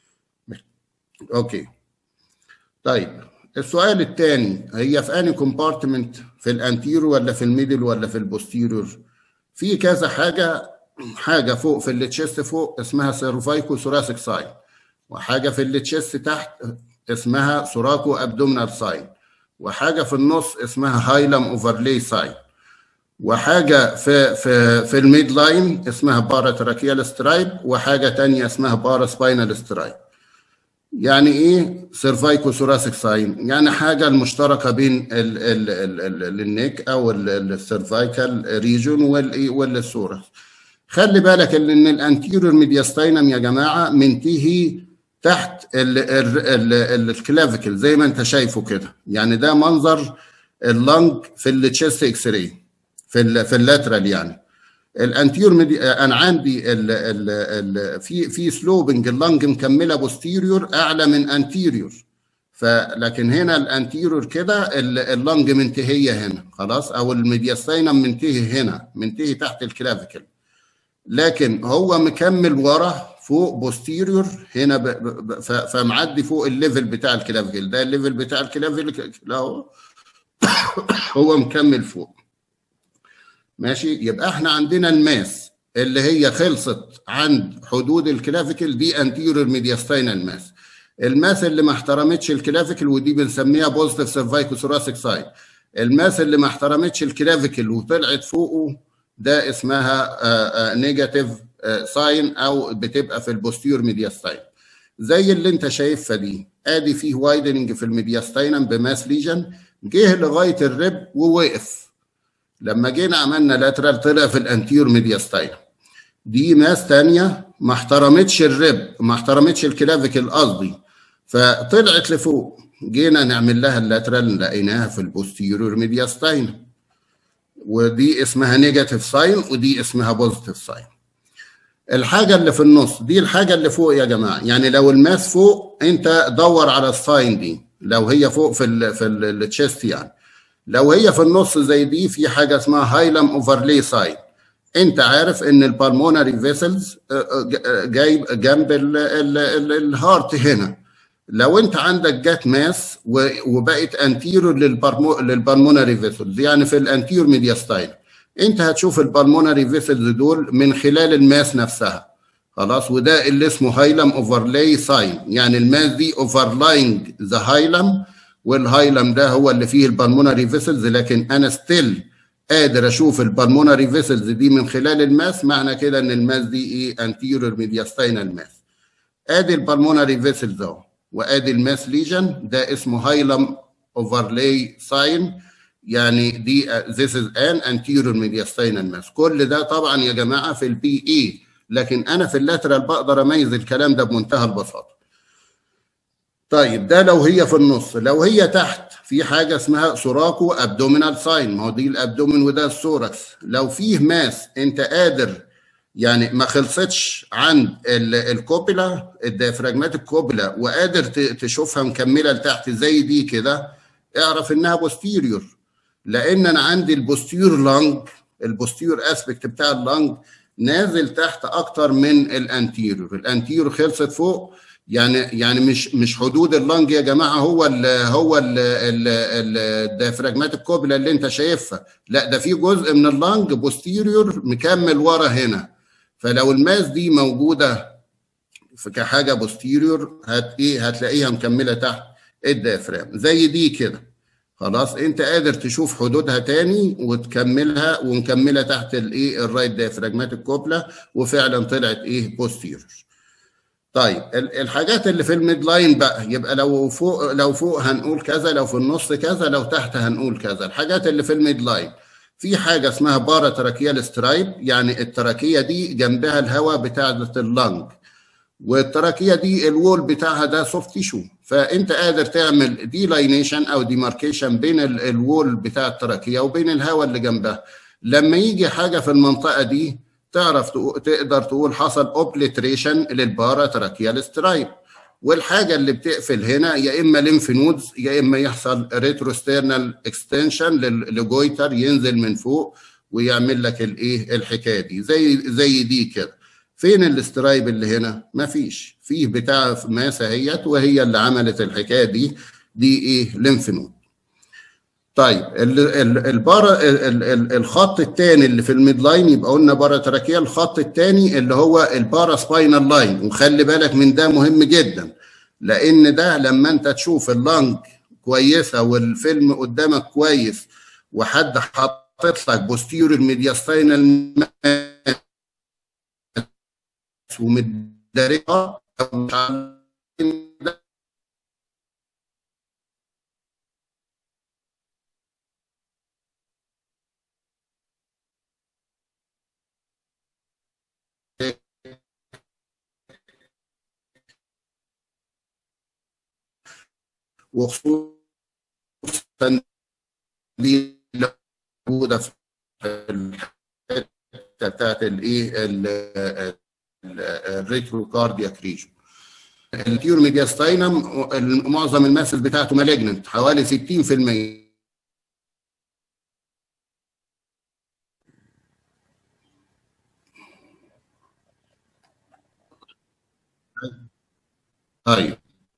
اوكي طيب السؤال الثاني هي في اني كومبارتمنت في الانتيرو ولا في الميدل ولا في البوستيريور في كذا حاجه حاجه فوق في التشيست فوق اسمها سيرفايكو ثوراسيك ساين وحاجه في التشيست تحت اسمها سوراكو ابدومينال ساين وحاجه في النص اسمها هايلم اوفرلي ساين وحاجه في في في الميد لاين اسمها باراتراكيال سترايب وحاجه ثانيه اسمها باراسباينال سترايب يعني ايه سيرفايكو ثوراسيك ساين يعني حاجه المشتركه بين ال ال ال ال النيك او السيرفايكال ريجون والثورس خلي بالك ان الانتيريور ميدياستاينم يا جماعه منتهي تحت الكلافيكل زي ما انت شايفه كده يعني ده منظر اللنج في التشيست اكس راي في ال في اللاترال يعني الانتيور ميدي... انا عندي ال ال ال في في سلوبنج اللنج مكمله بوستيريور اعلى من انتيريور فلكن هنا الانتيريور كده اللنج منتهيه هنا خلاص او الميدياستاينم منتهي هنا منتهي تحت الكلافيكل لكن هو مكمل ورا فوق بوستيريور هنا ب... ب... ف... فمعدي فوق الليفل بتاع الكلافيكل ده الليفل بتاع الكلافيكل هو هو مكمل فوق ماشي يبقى احنا عندنا الماس اللي هي خلصت عند حدود الكلافيكل دي انتيريور ميدياستاينال ماس الماس اللي ما احترمتش الكلافيكل ودي بنسميها بوزيتيف سيرفايكو ثوراسيك سايد الماس اللي ما احترمتش الكلافيكل وطلعت فوقه ده اسمها نيجاتيف ساين او بتبقى في البوستيور ميدياستاين زي اللي انت شايفها دي ادي فيه وايدنج في الميدياستاينم بماس ليجن جه لغايه الرب ووقف لما جينا عملنا لاترال طلع في الانتيور ميدياستاينم دي ماس تانية ما احترمتش الرب ما احترمتش الكلافيكل قصدي فطلعت لفوق جينا نعمل لها اللاترال لقيناها في البوستيرور ميدياستاينم ودي اسمها نيجاتيف ساين ودي اسمها بوزيتيف ساين الحاجة اللي في النص دي الحاجة اللي فوق يا جماعة يعني لو الماس فوق انت دور على الساين دي لو هي فوق في ال في التشيست يعني لو هي في النص زي دي في حاجة اسمها هايلم اوفرلي ساين انت عارف ان البالمونري فيسلز جايب جنب الهارت هنا لو انت عندك جات ماس وبقت انتيرور للبالمونري فيسلز يعني في الانتيرور ميدياستاين انت هتشوف البالمونري فيسلز دول من خلال الماس نفسها خلاص وده اللي اسمه هايلم اوفرلاي ساين يعني الماس دي اوفرلاينج ذا هايلم والهايلم ده هو اللي فيه البالمونري فيسلز لكن انا ستيل قادر اشوف البالمونري فيسلز دي من خلال الماس معنى كده ان الماس دي ايه انتيرور ميدياستاينال ماس ادي البالمونري فيسلز اهو وادي الماس ليجن ده اسمه هايلم اوفرلاي ساين يعني دي this is an anterior mediastinal mass كل ده طبعا يا جماعه في البي اي لكن انا في اللاترال بقدر اميز الكلام ده بمنتهى البساطه طيب ده لو هي في النص لو هي تحت في حاجه اسمها سوراكو ابدومينال ساين ما هو دي الابدومين وده السوركس لو فيه ماس انت قادر يعني ما خلصتش عند الكوبيلا الديافراجمات الكوبيلا وقادر تشوفها مكمله لتحت زي دي كده اعرف انها بوستيريور لان انا عندي البوستيور لانج البوستيور اسبكت بتاع اللانج نازل تحت اكتر من الانتيريور الانتيريور خلصت فوق يعني يعني مش مش حدود اللانج يا جماعه هو ال هو الديافراجمات الكوبلا اللي انت شايفها لا ده في جزء من اللانج بوستيريور مكمل ورا هنا فلو الماس دي موجوده في كحاجه بوستيريور هت ايه هتلاقيها مكمله تحت الديافرام زي دي كده خلاص انت قادر تشوف حدودها تاني وتكملها ومكمله تحت الايه الرايت ديافراجمات الكوبلا وفعلا طلعت ايه بوستيريور طيب الحاجات اللي في الميد لاين بقى يبقى لو فوق لو فوق هنقول كذا لو في النص كذا لو تحت هنقول كذا الحاجات اللي في الميد لاين في حاجه اسمها بارا تراكيال سترايب يعني التراكيه دي جنبها الهواء بتاع اللنج والتراكيه دي الوول بتاعها ده سوفت تيشو فانت قادر تعمل دي لاينيشن او ديماركيشن بين الوول بتاع التراكيه وبين الهواء اللي جنبها لما يجي حاجه في المنطقه دي تعرف تقدر تقول حصل اوبليتريشن للبارا تراكيال سترايب والحاجه اللي بتقفل هنا يا اما ليمف نودز يا اما يحصل ريتروسترنال اكستنشن لجويتر ينزل من فوق ويعمل لك الايه الحكايه دي زي زي دي كده فين الاسترايب اللي هنا مفيش فيه بتاع ماسه هيت وهي اللي عملت الحكايه دي دي ايه ليمف نود طيب البارا الخط الثاني اللي في الميد لاين يبقى قلنا بارا تراكيه الخط الثاني اللي هو البارا سباينال لاين وخلي بالك من ده مهم جدا لان ده لما انت تشوف اللنج كويسه والفيلم قدامك كويس وحد حاطط لك بوستيريور ميدياستاينال ومداركها وخصوصا دي موجوده في الحته بتاعت الايه الريترو كاردياك ريجن التيور ميدياستاينم معظم الماسل بتاعته مالجننت حوالي 60% طيب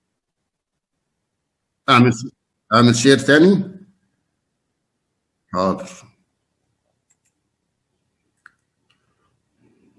اعمل اعمل شير تاني حاضر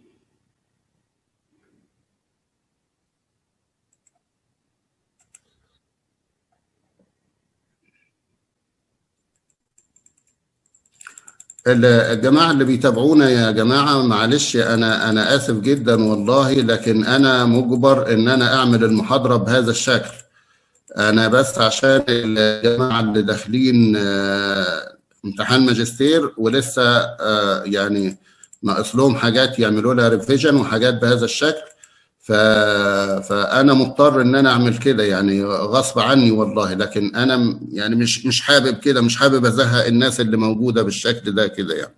الجماعة اللي بيتابعونا يا جماعة معلش أنا أنا آسف جدا والله لكن أنا مجبر إن أنا أعمل المحاضرة بهذا الشكل. أنا بس عشان الجماعة اللي داخلين امتحان ماجستير ولسه يعني ناقص لهم حاجات يعملوا لها ريفيجن وحاجات بهذا الشكل. ف... فانا مضطر ان انا اعمل كده يعني غصب عني والله لكن انا يعني مش مش حابب كده مش حابب ازهق الناس اللي موجوده بالشكل ده كده يعني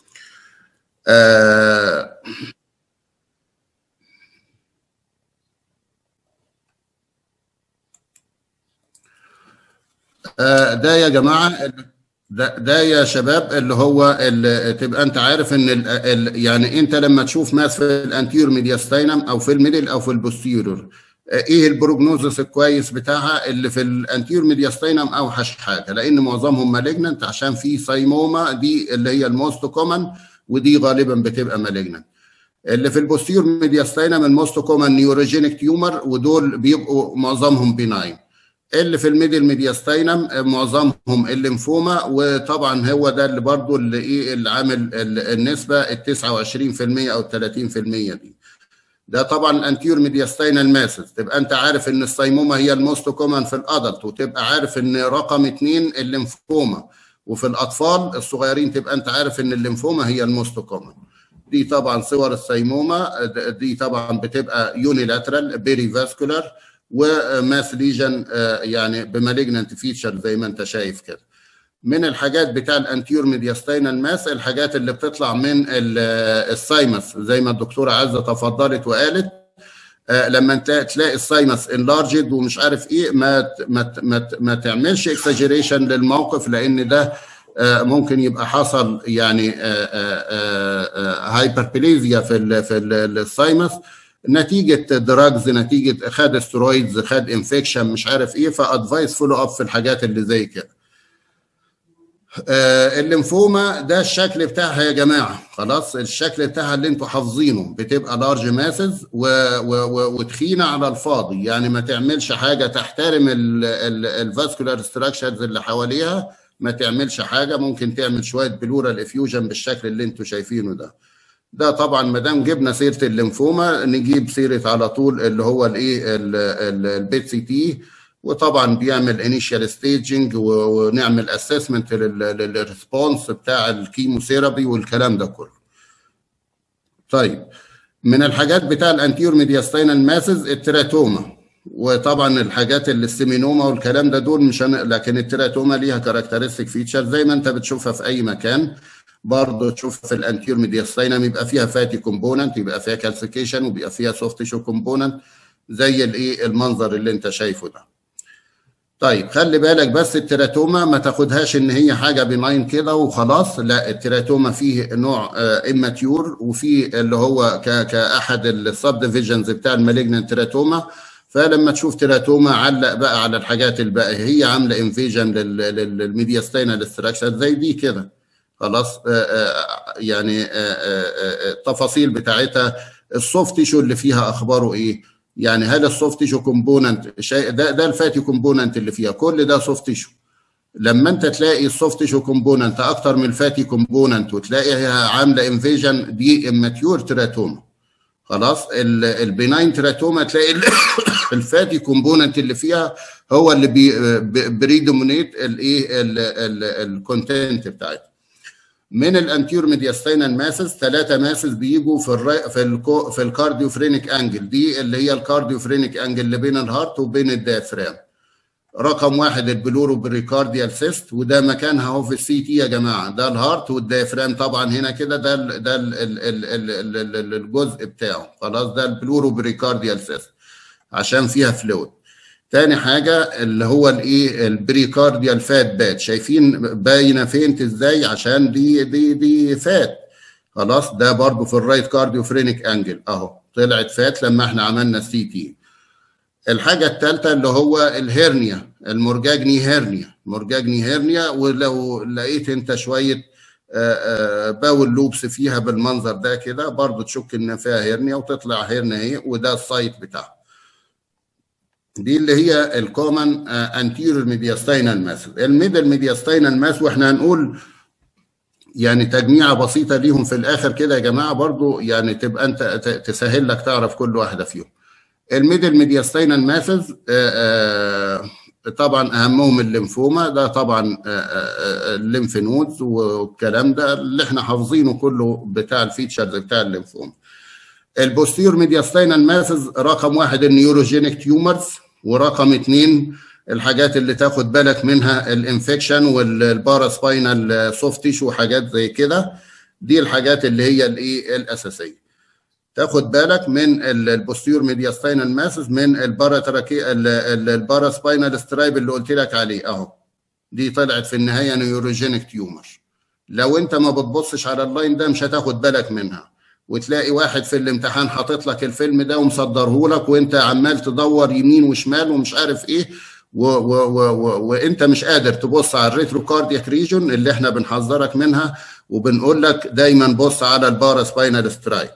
آه... آه ده يا جماعه ده ده يا شباب اللي هو اللي تبقى انت عارف ان ال ال يعني انت لما تشوف ماس في الانتيور ميدياستينم او في الميدل او في البوستيرور ايه البروجنوزس الكويس بتاعها اللي في الانتيور ميدياستينم اوحش حاجه لان معظمهم مالجننت عشان في سايموما دي اللي هي الموست كومن ودي غالبا بتبقى مالجننت اللي في البوستيرور ميدياستينم الموست كومن نيوروجينيك تيومر ودول بيبقوا معظمهم بيناين اللي في الميدل ميدياستينم معظمهم الليمفوما وطبعا هو ده اللي برضه اللي ايه اللي عامل النسبه ال 29% او 30% دي ده طبعا الانتيور ميدياستينال ماسس تبقى انت عارف ان السيموما هي الموست كومن في الادلت وتبقى عارف ان رقم اثنين الليمفوما وفي الاطفال الصغيرين تبقى انت عارف ان الليمفوما هي الموست كومن دي طبعا صور السيموما دي طبعا بتبقى يونيلاترال بيري فاسكولار وماس ليجن يعني بمالجننت فيتشر زي ما انت شايف كده من الحاجات بتاع الانتيور ميدياستينال ماس الحاجات اللي بتطلع من السايمس زي ما الدكتوره عزه تفضلت وقالت لما انت تلاقي السايمس انلارجد ومش عارف ايه ما ما ما, ما تعملش اكساجيريشن للموقف لان ده ممكن يبقى حصل يعني هايبربليزيا في ال في السايمس نتيجه دراجز نتيجه خد استرويدز خد انفكشن مش عارف ايه فادفايس فولو اب في الحاجات اللي زي كده آه الليمفوما ده الشكل بتاعها يا جماعه خلاص الشكل بتاعها اللي انتوا حافظينه بتبقى لارج ماسز وتخينه على الفاضي يعني ما تعملش حاجه تحترم الفاسكولار ستراكشرز اللي حواليها ما تعملش حاجه ممكن تعمل شويه بلورال افيوجن بالشكل اللي انتوا شايفينه ده ده طبعا ما دام جبنا سيره الليمفوما نجيب سيره على طول اللي هو الايه البيت سي تي وطبعا بيعمل انيشال ستيجنج ونعمل اسسمنت للريسبونس بتاع الكيموثيرابي والكلام ده كله. طيب من الحاجات بتاع الانتيور ميدياستينال ماسز التراتوما وطبعا الحاجات اللي السيمينوما والكلام ده دول مش هن... لكن التراتوما ليها كاركترستيك فيتشر زي ما انت بتشوفها في اي مكان برضه تشوف في الانتيور ميدياستينم يبقى فيها فاتي كومبوننت يبقى فيها كالسيكيشن وبيبقى فيها سوفت تيشو كومبوننت زي الايه المنظر اللي انت شايفه ده. طيب خلي بالك بس التيراتوما ما تاخدهاش ان هي حاجه بناين كده وخلاص لا التيراتوما فيه نوع اماتيور وفي اللي هو كاحد السب ديفيجنز بتاع المالجنانت تيراتوما فلما تشوف تيراتوما علق بقى على الحاجات الباقيه هي عامله انفيجن للميدياستينال ستراكشر زي دي كده خلاص يعني التفاصيل بتاعتها السوفت تيشو اللي فيها اخباره ايه يعني هل السوفت تيشو كومبوننت شيء ده ده الفاتي كومبوننت اللي فيها كل ده سوفت تيشو لما انت تلاقي السوفت تيشو كومبوننت اكتر من الفاتي كومبوننت وتلاقيها عامله انفيجن دي اماتيور تراتوما خلاص البيناين تراتوما تلاقي الفاتي كومبوننت اللي فيها هو اللي بي بريدومينيت الايه الكونتنت بتاعتها من الانتيور ميدياستينال ماسز ثلاثه ماسز بيجوا في الري... في الكو... في الكارديوفرينيك انجل دي اللي هي الكارديوفرينيك انجل اللي بين الهارت وبين الديافرام رقم واحد البلورو بريكارديال سيست وده مكانها اهو في السي تي يا جماعه ده الهارت والديافرام طبعا هنا كده ده ال ده ال ال ال ال ال ال الجزء بتاعه خلاص ده البلورو بريكارديال سيست عشان فيها فلويد تاني حاجة اللي هو الايه البريكارديال فات بات شايفين باينة فين ازاي عشان دي دي دي فات خلاص ده برضو في الرايت كارديوفرينيك انجل اهو طلعت فات لما احنا عملنا سي تي الحاجة الثالثة اللي هو الهرنيا المرجاجني هرنيا مرجاجني هرنيا ولو لقيت انت شوية باول لوبس فيها بالمنظر ده كده برضو تشك ان فيها هرنيا وتطلع هرنيا اهي وده السايت بتاعها دي اللي هي الكومن انتيريور ميدياستينال ماس الميدل ميدياستينال ماس واحنا هنقول يعني تجميعه بسيطه ليهم في الاخر كده يا جماعه برضو يعني تبقى انت تسهل لك تعرف كل واحده فيهم الميدل ميدياستينال ماسز طبعا اهمهم الليمفوما ده طبعا الليمف نودز والكلام ده اللي احنا حافظينه كله بتاع الفيتشرز بتاع الليمفوما البوستير ميدياستينال ماسز رقم واحد النيوروجينيك تيومرز ورقم اثنين الحاجات اللي تاخد بالك منها الانفكشن والباراسباينال سوفت تيشو وحاجات زي كده دي الحاجات اللي هي الايه الاساسيه تاخد بالك من البوستيور ميدياستينال ماسز من الباراتراكي الباراسباينال سترايب اللي قلت لك عليه اهو دي طلعت في النهايه نيوروجينيك تيومر لو انت ما بتبصش على اللاين ده مش هتاخد بالك منها وتلاقي واحد في الامتحان حاطط لك الفيلم ده ومصدره لك وانت عمال تدور يمين وشمال ومش عارف ايه و و و و وانت مش قادر تبص على الريترو كاردياك ريجون اللي احنا بنحذرك منها وبنقول لك دايما بص على الباراسباينال سترايب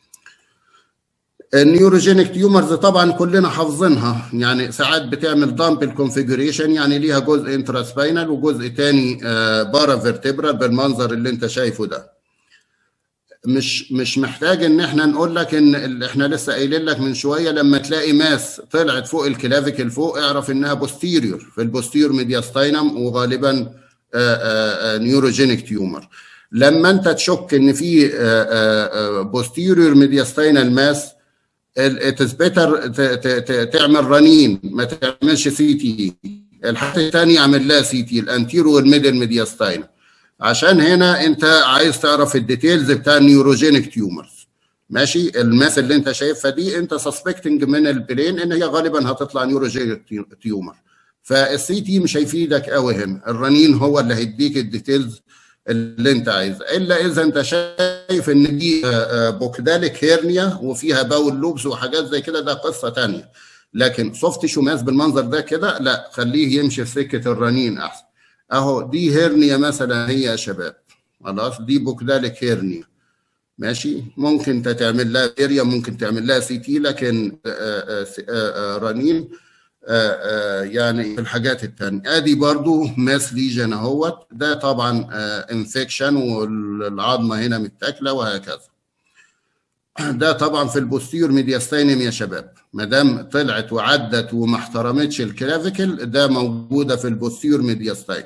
النيوروجينيك تيومرز طبعا كلنا حافظينها يعني ساعات بتعمل دامب الكونفيجريشن يعني ليها جزء انتراسباينال وجزء تاني بارا فيرتبرال بالمنظر اللي انت شايفه ده مش مش محتاج ان احنا نقول لك ان اللي احنا لسه قايلين لك من شويه لما تلاقي ماس طلعت فوق الكلافيكل فوق اعرف انها بوستيريور في البوستيريور ميدياستاينم وغالبا نيوروجينيك تيومر لما انت تشك ان في بوستيريور ميدياستاينال ماس اتس بيتر تعمل رنين ما تعملش سي تي الحاجه الثانيه اعمل لها سي تي الانتيرو والميدل ميدياستاينم عشان هنا انت عايز تعرف الديتيلز بتاع النيوروجينيك تيومرز ماشي الماس اللي انت شايفها دي انت سسبكتنج من البلين ان هي غالبا هتطلع نيوروجينيك تيومر فالسي تي مش هيفيدك قوي هنا الرنين هو اللي هيديك الديتيلز اللي انت عايزها الا اذا انت شايف ان دي بوكداليك هيرنيا وفيها باول لوبس وحاجات زي كده ده قصه ثانيه لكن سوفت شو ماس بالمنظر ده كده لا خليه يمشي في سكه الرنين احسن اهو دي هيرنيا مثلا هي يا شباب خلاص دي بوكداليك هيرنيا ماشي ممكن انت تعمل لها اريا ممكن تعمل لها سي تي لكن آآ آآ رنين آآ يعني الحاجات الثانيه ادي برضو ماس ليجن اهوت ده طبعا انفكشن والعظمه هنا متاكله وهكذا ده طبعا في البوستير ميدياستينم يا شباب ما دام طلعت وعدت وما احترمتش الكلافيكل ده موجوده في البوستير ميدياستينم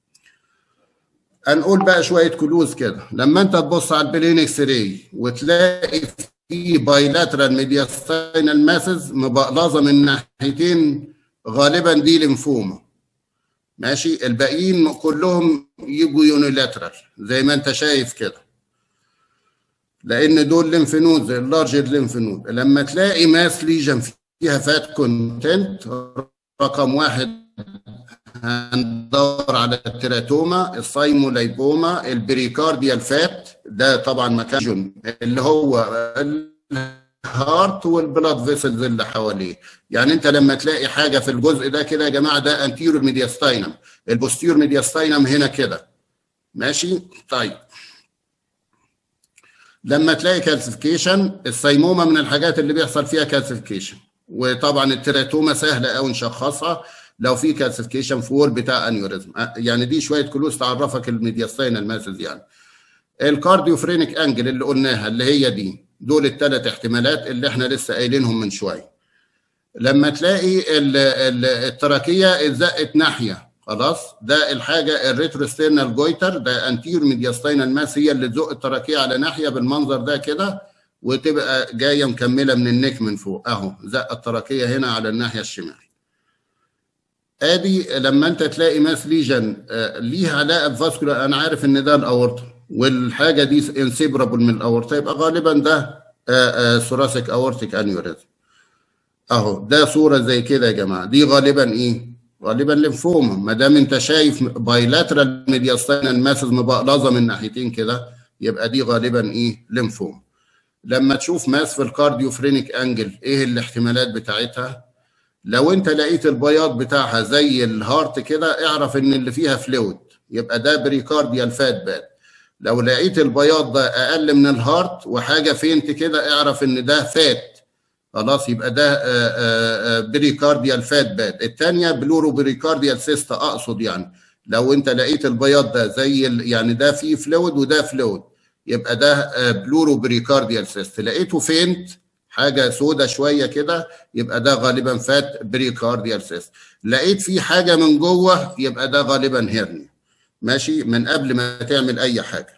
هنقول بقى شويه كلوز كده لما انت تبص على البلين اكس راي وتلاقي في بايلاترال ميدياستينال ماسز مبقلظه من ناحيتين غالبا دي ليمفوما ماشي الباقيين كلهم يجوا يونيلاترال زي ما انت شايف كده لان دول ليمف نود زي اللارج ليمف نود لما تلاقي ماس ليجن فيها فات كونتنت رقم واحد هندور على التيراتوما السايمولايبوما البريكارديال فات ده طبعا مكان اللي هو الهارت والبلاد فيسلز اللي حواليه يعني انت لما تلاقي حاجه في الجزء ده كده يا جماعه ده انتيرور ميدياستاينم البوستيرور ميدياستاينم هنا كده ماشي طيب لما تلاقي كالسيفيكيشن السيمومه من الحاجات اللي بيحصل فيها كالسيفيكيشن وطبعا التيراتوما سهله قوي نشخصها لو في كالسيفيكيشن فور بتاع انيوريزم يعني دي شويه كلوز تعرفك الميدياستاينال ماسز يعني الكارديوفرينيك انجل اللي قلناها اللي هي دي دول الثلاث احتمالات اللي احنا لسه قايلينهم من شويه لما تلاقي التراكيه اتزقت ناحيه خلاص ده الحاجه الريتروستيرنال جويتر ده انتير ميدياستاينال ماس هي اللي تزق التراكيه على ناحيه بالمنظر ده كده وتبقى جايه مكمله من النك من فوق اهو زق التراكيه هنا على الناحيه الشمال ادي لما انت تلاقي ماس ليجن ليها علاقه بفاسكولار انا عارف ان ده الاورطه والحاجه دي انسيبرابل من الاورطه يبقى غالبا ده ثوراسيك اورتيك انيوريزم اهو ده صوره زي كده يا جماعه دي غالبا ايه غالبا ليمفوما ما دام انت شايف بايلاترال ميدياستاينال ماسز مبقلظه من ناحيتين كده يبقى دي غالبا ايه ليمفوما لما تشوف ماس في الكارديوفرينيك انجل ايه الاحتمالات بتاعتها لو انت لقيت البياض بتاعها زي الهارت كده اعرف ان اللي فيها فلويد يبقى ده بريكارديال فات باد لو لقيت البياض ده اقل من الهارت وحاجه فينت كده اعرف ان ده فات خلاص يبقى ده بريكارديال فات باد الثانيه بلورو بريكارديال سيستا اقصد يعني لو انت لقيت البياض ده زي ال... يعني ده فيه فلويد وده فلويد يبقى ده بلورو بريكارديال سيست لقيته فينت حاجه سودة شويه كده يبقى ده غالبا فات بريكارديال سيست لقيت فيه حاجه من جوه يبقى ده غالبا هيرني ماشي من قبل ما تعمل اي حاجه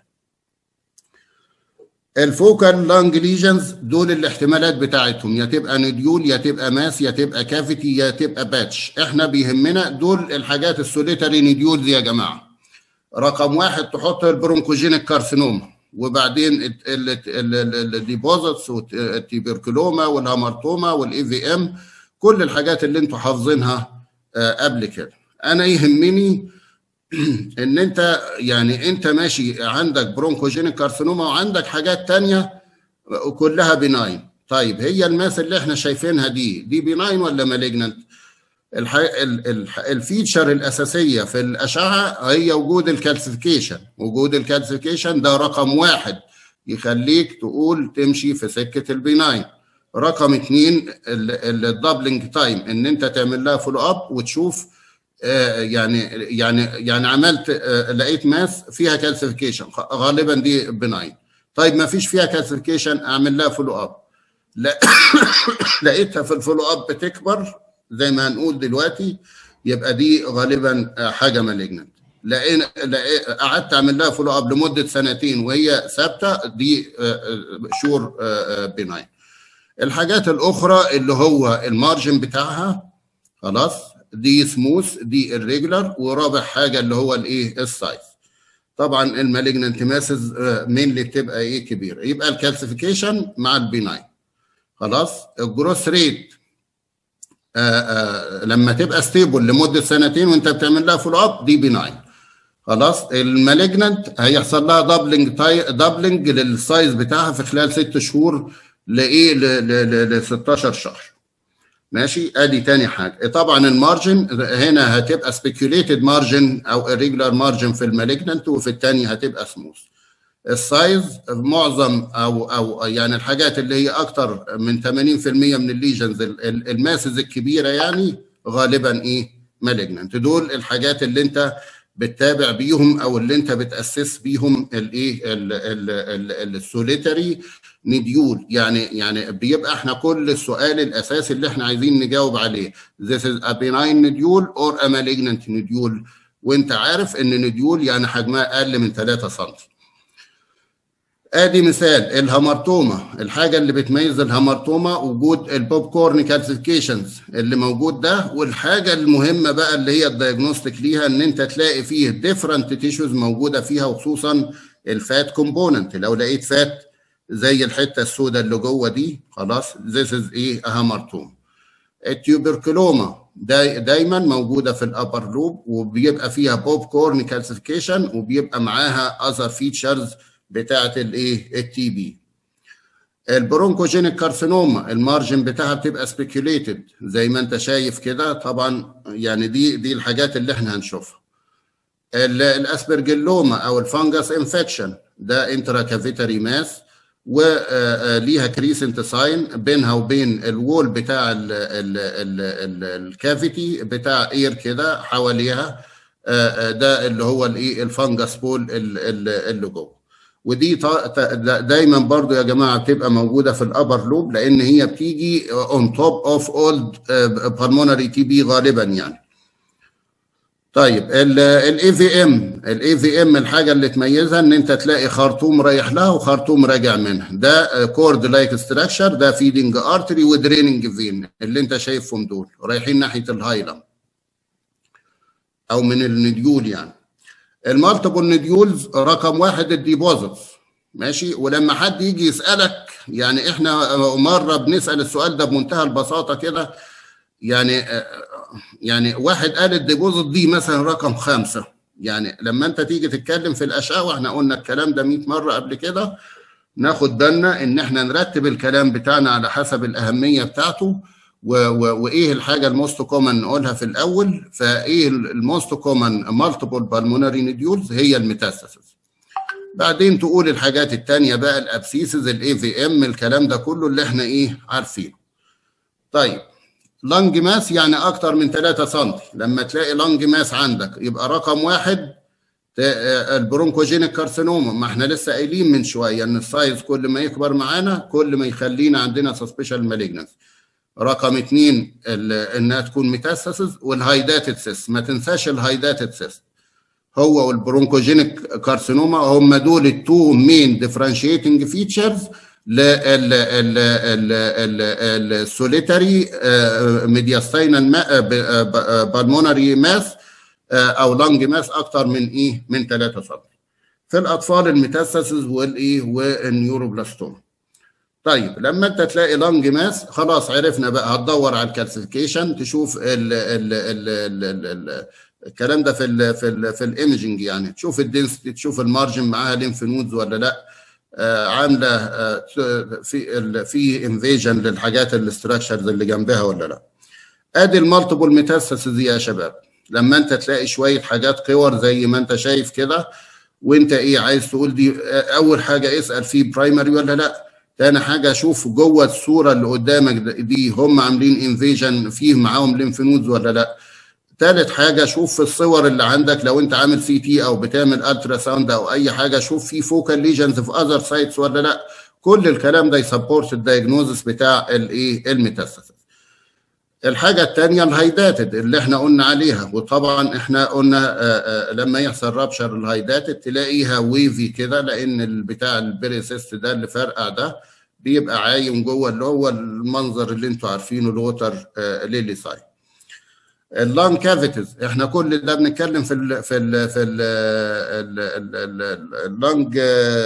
الفوكال لانج ليجنز دول الاحتمالات بتاعتهم يا تبقى نديول يا تبقى ماس يا تبقى كافيتي يا تبقى باتش احنا بيهمنا دول الحاجات السوليتري نديول دي يا جماعه رقم واحد تحط البرونكوجينيك كارسينوما وبعدين الديبوزيتس والتيبركلوما والهامرتوما والاي في ام كل الحاجات اللي انتوا حافظينها قبل كده انا يهمني ان انت يعني انت ماشي عندك برونكوجينيك كارسينوما وعندك حاجات تانية كلها بناين طيب هي الماس اللي احنا شايفينها دي دي بناين ولا مالجننت الح... الح... الفيتشر الاساسيه في الاشعه هي وجود الكالسيفيكيشن وجود الكالسيفيكيشن ده رقم واحد يخليك تقول تمشي في سكه البناين رقم اثنين الدبلنج تايم ان انت تعمل لها فولو اب وتشوف آه يعني يعني يعني عملت آه لقيت ماس فيها كالسيفيكيشن غالبا دي بناين طيب ما فيش فيها كالسيفيكيشن اعمل لها فولو اب لا لقيتها في الفولو اب بتكبر زي ما هنقول دلوقتي يبقى دي غالبا حاجه مالجنت لقينا قعدت اعمل لها فولو اب لمده سنتين وهي ثابته دي شور بناين الحاجات الاخرى اللي هو المارجن بتاعها خلاص دي سموث دي الريجولار ورابع حاجه اللي هو الايه السايز طبعا المالجننت ماسز مين اللي بتبقى ايه كبيره يبقى الكالسيفيكيشن مع البناين خلاص الجروس ريت آآ آآ لما تبقى ستيبل لمده سنتين وانت بتعمل لها فول اب دي بناين خلاص المالجننت هيحصل لها دبلنج تاي دبلنج للسايز بتاعها في خلال ست شهور لايه ل 16 شهر ماشي ادي تاني حاجه طبعا المارجن هنا هتبقى سبيكيوليتد مارجن او irregular مارجن في المالجننت وفي الثاني هتبقى سموث السايز معظم او او يعني الحاجات اللي هي اكتر من 80% من الليجنز الماسز الكبيره يعني غالبا ايه مالجننت دول الحاجات اللي انت بتتابع بيهم او اللي انت بتاسس بيهم الايه السوليتري نديول يعني يعني بيبقى احنا كل السؤال الاساسي اللي احنا عايزين نجاوب عليه this is a benign nodule or a malignant nodule وانت عارف ان نديول يعني حجمها اقل من 3 سم ادي مثال الهامرتوما الحاجه اللي بتميز الهامرتوما وجود البوب كورن كالسيفيكيشنز اللي موجود ده والحاجه المهمه بقى اللي هي الدايجنوستيك ليها ان انت تلاقي فيه ديفرنت تيشوز موجوده فيها وخصوصا الفات كومبوننت لو لقيت فات زي الحته السوداء اللي جوه دي خلاص ذيس از ايه هامرتوما التيوبركلوما دا دايما موجوده في الابر لوب وبيبقى فيها بوب كورن كالسيفيكيشن وبيبقى معاها اذر فيتشرز بتاعه الايه التي بي البرونكوجينيك كارسينوما المارجن بتاعها بتبقى سبيكيوليتد زي ما انت شايف كده طبعا يعني دي دي الحاجات اللي احنا هنشوفها الاسبرجلوما او الفانجس انفكشن ده انترا كافيتري ماس وليها كريسنت ساين بينها وبين الوول بتاع الكافيتي بتاع اير كده حواليها ده اللي هو الايه الفانجس بول اللي جوه ودي دايما برضو يا جماعه بتبقى موجوده في الابر لوب لان هي بتيجي اون توب اوف اولد بالمونري تي بي غالبا يعني طيب الاي في ام الاي في ام الحاجه اللي تميزها ان انت تلاقي خرطوم رايح لها وخرطوم راجع منها ده كورد لايك ستراكشر ده فيدنج ارتري ودريننج فين اللي انت شايفهم دول رايحين ناحيه الهايلم او من النديول يعني المالتيبل نديولز رقم واحد الديبوزيتس ماشي ولما حد يجي يسالك يعني احنا مره بنسال السؤال ده بمنتهى البساطه كده يعني يعني واحد قال الديبوزيت دي مثلا رقم خمسه يعني لما انت تيجي تتكلم في الاشعه واحنا قلنا الكلام ده 100 مره قبل كده ناخد بالنا ان احنا نرتب الكلام بتاعنا على حسب الاهميه بتاعته وايه الحاجه الموست كومن نقولها في الاول فايه الموست كومن مالتيبل بالمونري نديولز هي الميتاستاسيس بعدين تقول الحاجات الثانيه بقى الابسيسز الاي في ام الكلام ده كله اللي احنا ايه عارفينه طيب لانج ماس يعني اكتر من 3 سم لما تلاقي لانج ماس عندك يبقى رقم واحد البرونكوجينيك كارسينوما ما احنا لسه قايلين من شويه ان السايز كل ما يكبر معانا كل ما يخلينا عندنا سسبيشال مالجنس رقم اثنين انها تكون ميتاستاسيس والهايداتد سيس ما تنساش الهايداتد سيس هو والبرونكوجينيك كارسينوما هم دول التو مين ديفرنشيتنج فيتشرز للسوليتاري ميدياستاينال بالمونري ماس او لانج ماس اكتر من ايه من 3 سم في الاطفال الميتاستاسيس والايه والنيوروبلاستوما طيب لما انت تلاقي لانج ماس خلاص عرفنا بقى هتدور على الكالسيفيكيشن تشوف ال ال ال ال ال ال الكلام ده في ال في ال في الايمجنج يعني تشوف الدنسيتي تشوف المارجن معاها لينف نودز ولا لا آه عامله آه في ال في انفيجن للحاجات الاستراكشرز اللي جنبها ولا لا ادي المالتيبل ميتاستاسيس يا شباب لما انت تلاقي شويه حاجات قور زي ما انت شايف كده وانت ايه عايز تقول دي اول حاجه اسال فيه برايمري ولا لا تاني حاجه شوف جوه الصوره اللي قدامك دي هم عاملين انفيجن فيه معاهم لينف نودز ولا لا تالت حاجه شوف في الصور اللي عندك لو انت عامل سي تي او بتعمل الترا ساوند او اي حاجه شوف في فوكال ليجنز في اذر سايتس ولا لا كل الكلام ده يسبورت الدايجنوزس بتاع الايه الميتاستاسيس الحاجه الثانيه الهايداتد اللي احنا قلنا عليها وطبعا احنا قلنا آآ آآ لما يحصل رابشر الهايداتد تلاقيها ويفي كده لان بتاع البريسيست ده اللي فرقع ده بيبقى عايم جوه اللي هو المنظر اللي انتوا عارفينه الوتر ليلي ساين اللان كافيتيز احنا كل ده بنتكلم في ال في ال في اللانج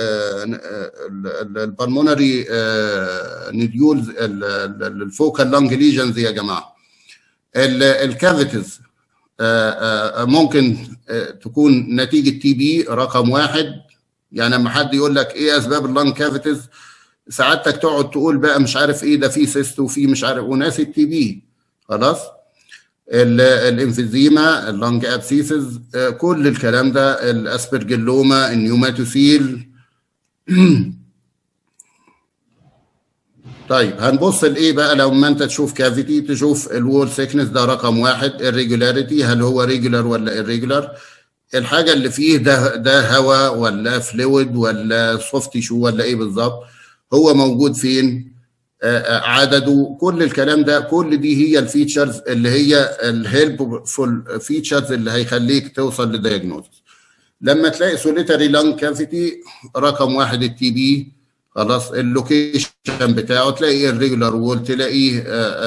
البلمونري نديولز الفوكال لانج ليجنز يا جماعه الكافيتيز ممكن تكون نتيجه تي بي رقم واحد يعني لما حد يقول لك ايه اسباب اللانج كافيتيز سعادتك تقعد تقول بقى مش عارف ايه ده في سيست وفي مش عارف وناسي التي بي خلاص الانفيزيما اللونج ابسيسز كل الكلام ده الاسبرجلوما النيوماتوسيل طيب هنبص لايه بقى لو ما انت تشوف كافيتي تشوف الوول سيكنس ده رقم واحد الريجولاريتي هل هو ريجولار ولا irregular الحاجه اللي فيه ده ده هواء ولا فلويد ولا سوفت شو ولا ايه بالظبط هو موجود فين عدده كل الكلام ده كل دي هي الفيتشرز اللي هي الهيلبفول فيتشرز اللي هيخليك توصل لدايجنوزس لما تلاقي سوليتاري لانج كافيتي رقم واحد التي بي خلاص اللوكيشن بتاعه تلاقي الريجولار وول تلاقيه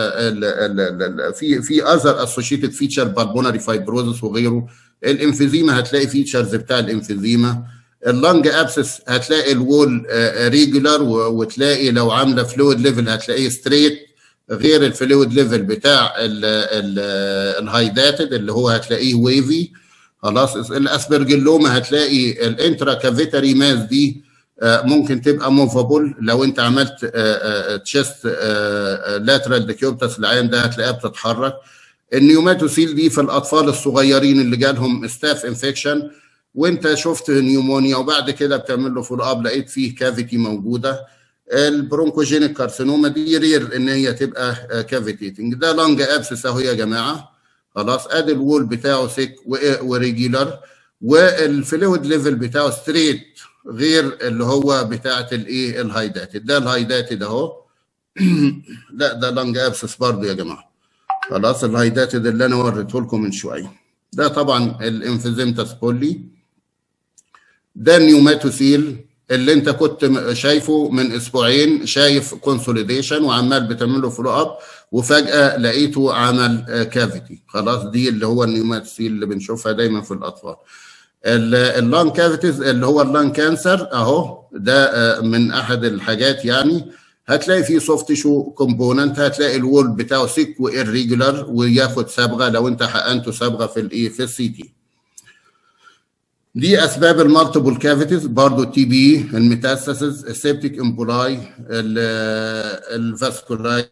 في في اذر اسوشيتد فيتشر بالبونري فايبروزس وغيره الانفيزيما هتلاقي فيتشرز بتاع الانفيزيما اللنج ابسس هتلاقي الوول ريجولار وتلاقي لو عامله فلويد ليفل هتلاقيه ستريت غير الفلويد ليفل بتاع الهايداتد اللي هو هتلاقيه ويفي خلاص الاسبرجلوما هتلاقي الانترا كافيتري ماس دي ممكن تبقى موفابل لو انت عملت تشيست لاترال ديكيوبتس العين ده هتلاقيها بتتحرك النيوماتوسيل دي في الاطفال الصغيرين اللي جالهم ستاف انفكشن وانت شفت نيومونيا وبعد كده بتعمل له فول اب لقيت فيه كافيتي موجوده البرونكوجينيك كارسينوما دي رير ان هي تبقى كافيتيتنج ده لانج ابسس اهو يا جماعه خلاص ادي الوول بتاعه سيك وريجولار والفلويد ليفل بتاعه ستريت غير اللي هو بتاعه الايه الهايداتد ده الهايداتد اهو لا ده لانج ابسس برضه يا جماعه خلاص الهايداتد اللي انا وريته لكم من شويه ده طبعا الانفيزيمتاس بولي ده النيوماتوسيل اللي انت كنت شايفه من اسبوعين شايف كونسوليديشن وعمال بتعمل له فولو اب وفجاه لقيته عمل كافيتي خلاص دي اللي هو النيوماتوسيل اللي بنشوفها دايما في الاطفال اللان كافيتيز اللي هو اللان كانسر اهو ده من احد الحاجات يعني هتلاقي فيه سوفت شو كومبوننت هتلاقي الوول بتاعه سيك وإيريجولار وياخد صبغه لو انت حقنته صبغه في الايه في السي تي دي اسباب المالتيبل كافيتيز برضه تي بي الميتاستاسيس السيبتيك امبولاي الفاسكولايتس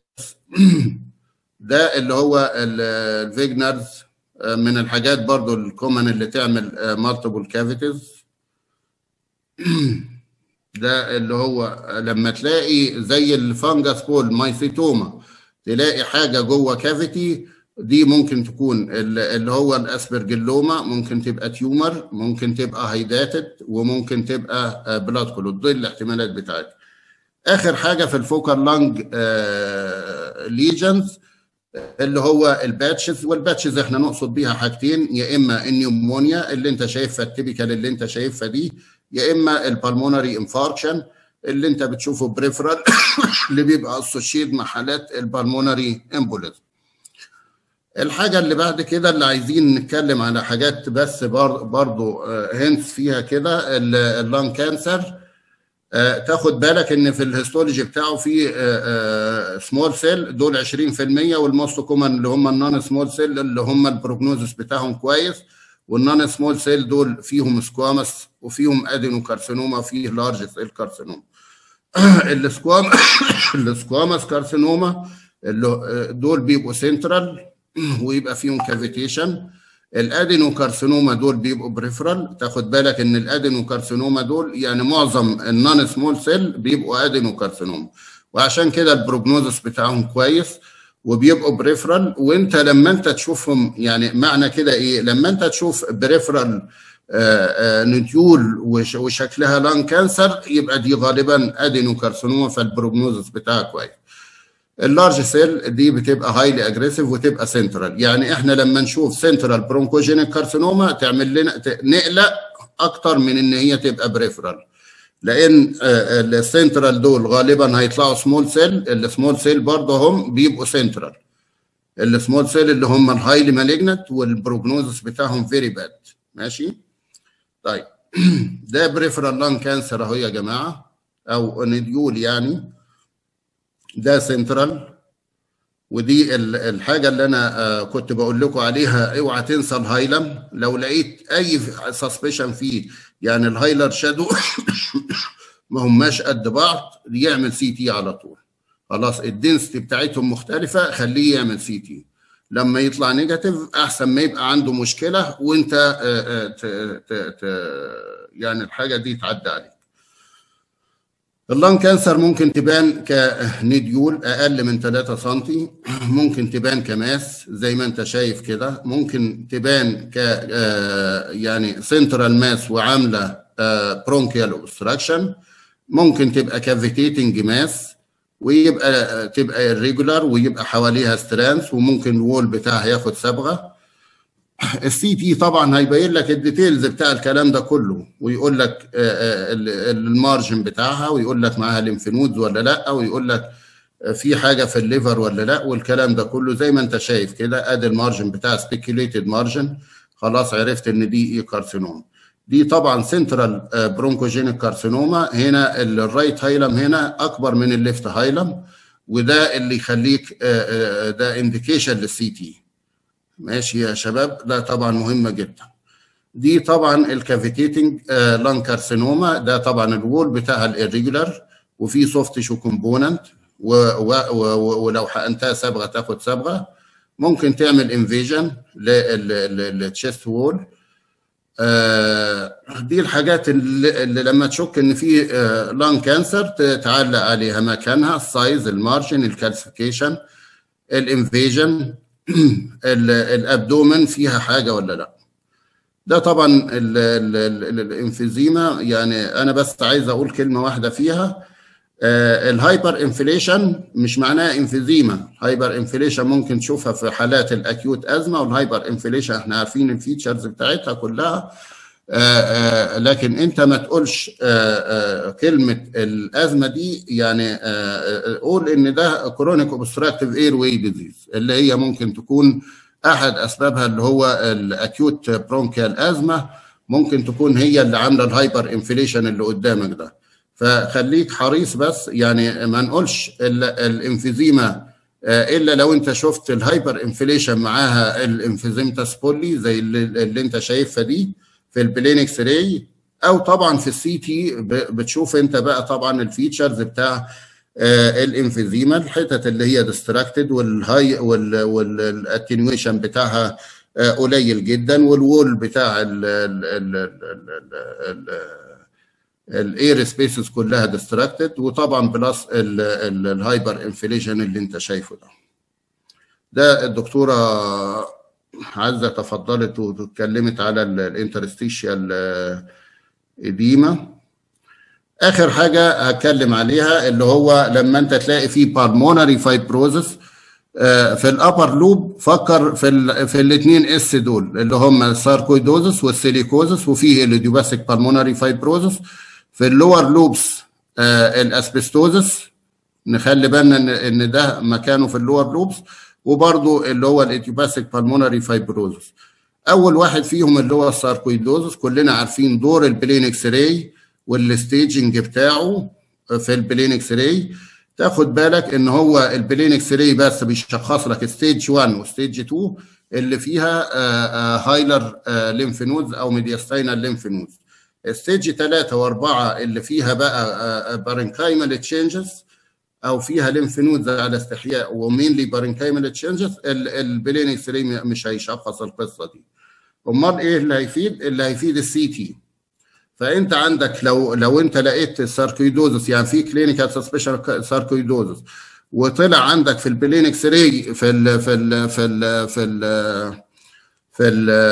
ده اللي هو الفيجنرز من الحاجات برضه الكومن اللي تعمل مالتيبل كافيتيز ده اللي هو لما تلاقي زي الفانجس بول مايسيتوما تلاقي حاجه جوه كافيتي دي ممكن تكون اللي هو الاسبرجلوما ممكن تبقى تيومر ممكن تبقى هيداتد وممكن تبقى بلاد كلود دي الاحتمالات بتاعتها اخر حاجه في الفوكال لانج ليجنز اللي هو الباتشز والباتشز احنا نقصد بيها حاجتين يا اما النيومونيا اللي انت شايفها التيبيكال اللي انت شايفها دي يا اما البلمونري انفاركشن اللي انت بتشوفه بريفرال اللي بيبقى اسوشيت مع حالات البلمونري امبوليزم الحاجه اللي بعد كده اللي عايزين نتكلم على حاجات بس برضو هنس فيها كده اللان كانسر تاخد بالك ان في الهيستولوجي بتاعه في سمول سيل دول 20% والموست كومن اللي هم النون سمول سيل اللي هم البروجنوزس بتاعهم كويس والنون سمول سيل دول فيهم سكوامس وفيهم ادينوكارسينوما وفيه لارج سيل كارسينوما السكوام السكوامس كارسينوما اللي دول بيبقوا سنترال ويبقى فيهم كافيتيشن الادينوكارسينوما دول بيبقوا بريفرال تاخد بالك ان الادينوكارسينوما دول يعني معظم النون سمول سيل بيبقوا ادينوكارسينوما وعشان كده البروجنوزس بتاعهم كويس وبيبقوا بريفرال وانت لما انت تشوفهم يعني معنى كده ايه لما انت تشوف بريفرال نوديول وشكلها لان كانسر يبقى دي غالبا ادينوكارسينوما فالبروجنوزس بتاعها كويس اللارج سيل دي بتبقى هايلي اجريسيف وتبقى سنترال يعني احنا لما نشوف سنترال برونكوجينيك كارسينوما تعمل لنا نقلق اكتر من ان هي تبقى بريفرال لان السنترال دول غالبا هيطلعوا سمول سيل السمول سيل برضه هم بيبقوا سنترال السمول سيل اللي هم الهايلي مالجنت والبروجنوزس بتاعهم فيري باد ماشي طيب ده بريفرال لان كانسر اهو يا جماعه او نديول يعني ده سنترال ودي الحاجه اللي انا كنت بقول لكم عليها اوعى تنسى الهايلم لو لقيت اي سسبشن فيه يعني الهايلر شادو ما هماش قد بعض يعمل سي تي على طول خلاص الدنسيتي بتاعتهم مختلفه خليه يعمل سي تي لما يطلع نيجاتيف احسن ما يبقى عنده مشكله وانت ت ت ت يعني الحاجه دي تعدي عليك اللان كانسر ممكن تبان كنديول اقل من 3 سم ممكن تبان كماس زي ما انت شايف كده ممكن تبان ك يعني سنترال ماس وعامله برونكيال اوبستراكشن ممكن تبقى كافيتيتنج ماس ويبقى تبقى الريجولار ويبقى حواليها سترانس وممكن الوول بتاعها ياخد صبغه السي تي طبعا هيبين لك الديتيلز بتاع الكلام ده كله ويقول لك المارجن بتاعها ويقول لك معاها ليمفنودز ولا لا ويقول لك في حاجه في الليفر ولا لا والكلام ده كله زي ما انت شايف كده ادي المارجن بتاع سبيكيوليتد مارجن خلاص عرفت ان دي اي كارسينوما دي طبعا سنترال برونكوجينيك كارسينوما هنا الرايت هايلم هنا اكبر من الليفت هايلم وده اللي يخليك ده انديكيشن للسي تي ماشي يا شباب ده طبعا مهمه جدا دي طبعا الكافيتيتنج لان كارسينوما ده طبعا الوول بتاعها الirregular وفي سوفت تيشو كومبوننت ولو حقنتها صبغه تاخد صبغه ممكن تعمل انفيجن للتشيست وول دي الحاجات اللي, اللي لما تشك ان في لان كانسر تعلق عليها مكانها السايز المارجن الكالسيفيكيشن الانفيجن الابدومن فيها حاجه ولا لا ده طبعا الانفيزيما يعني انا بس عايز اقول كلمه واحده فيها الهايبر انفليشن مش معناها انفيزيما هايبر انفليشن ممكن تشوفها في حالات الاكيوت ازمه والهايبر انفليشن احنا عارفين الفيتشرز بتاعتها كلها آآ آآ لكن انت ما تقولش آآ كلمه الازمه دي يعني قول ان ده كرونيك اوبستراكتيف اير واي ديزيز اللي هي ممكن تكون احد اسبابها اللي هو الاكيوت برونكيال ازمه ممكن تكون هي اللي عامله الهايبر انفليشن اللي قدامك ده فخليك حريص بس يعني ما نقولش الانفيزيما الا لو انت شفت الهايبر انفليشن معاها الانفيزيمتا سبولي زي اللي, اللي انت شايفها دي في البلين اكس راي او طبعا في السي تي بتشوف انت بقى طبعا الفيتشرز بتاع الانفيزيما الحتت اللي هي ديستراكتد والهاي والاتنويشن بتاعها قليل جدا والوول بتاع ال ال ال ال الاير سبيسز كلها ديستراكتد وطبعا بلس الهايبر انفليشن اللي انت شايفه ده ده الدكتوره عزه تفضلت واتكلمت على الانترستيشيال اديما اخر حاجه هتكلم عليها اللي هو لما انت تلاقي فيه بالمونري فايبروزس في الابر لوب فكر في ال في الاثنين اس دول اللي هم الساركويدوزس والسيليكوزس وفيه الاديوباسيك بالمونري فايبروزس في اللور لوبس الاسبستوزس نخلي بالنا ان ان ده مكانه في اللور لوبس وبرضه اللي هو الاتيوباسيك بالمونري فايبروزس اول واحد فيهم اللي هو الساركويدوزس كلنا عارفين دور البلين اكس راي والستيجنج بتاعه في البلين اكس راي تاخد بالك ان هو البلين اكس راي بس بيشخص لك ستيج 1 وستيج 2 اللي فيها هايلر ليمف نودز او ميدياستاينال ليمف نودز ستيج 3 و4 اللي فيها بقى بارنكايمال تشينجز او فيها ليمف نودز على استحياء ومينلي بارنكايمال تشينجز البلين اكس راي مش هيشخص القصه دي امال ايه اللي هيفيد اللي هيفيد السي تي فانت عندك لو لو انت لقيت ساركويدوزس يعني في كلينيكال سسبشن ساركويدوزس وطلع عندك في البلين اكس راي في ال في ال في ال في ال في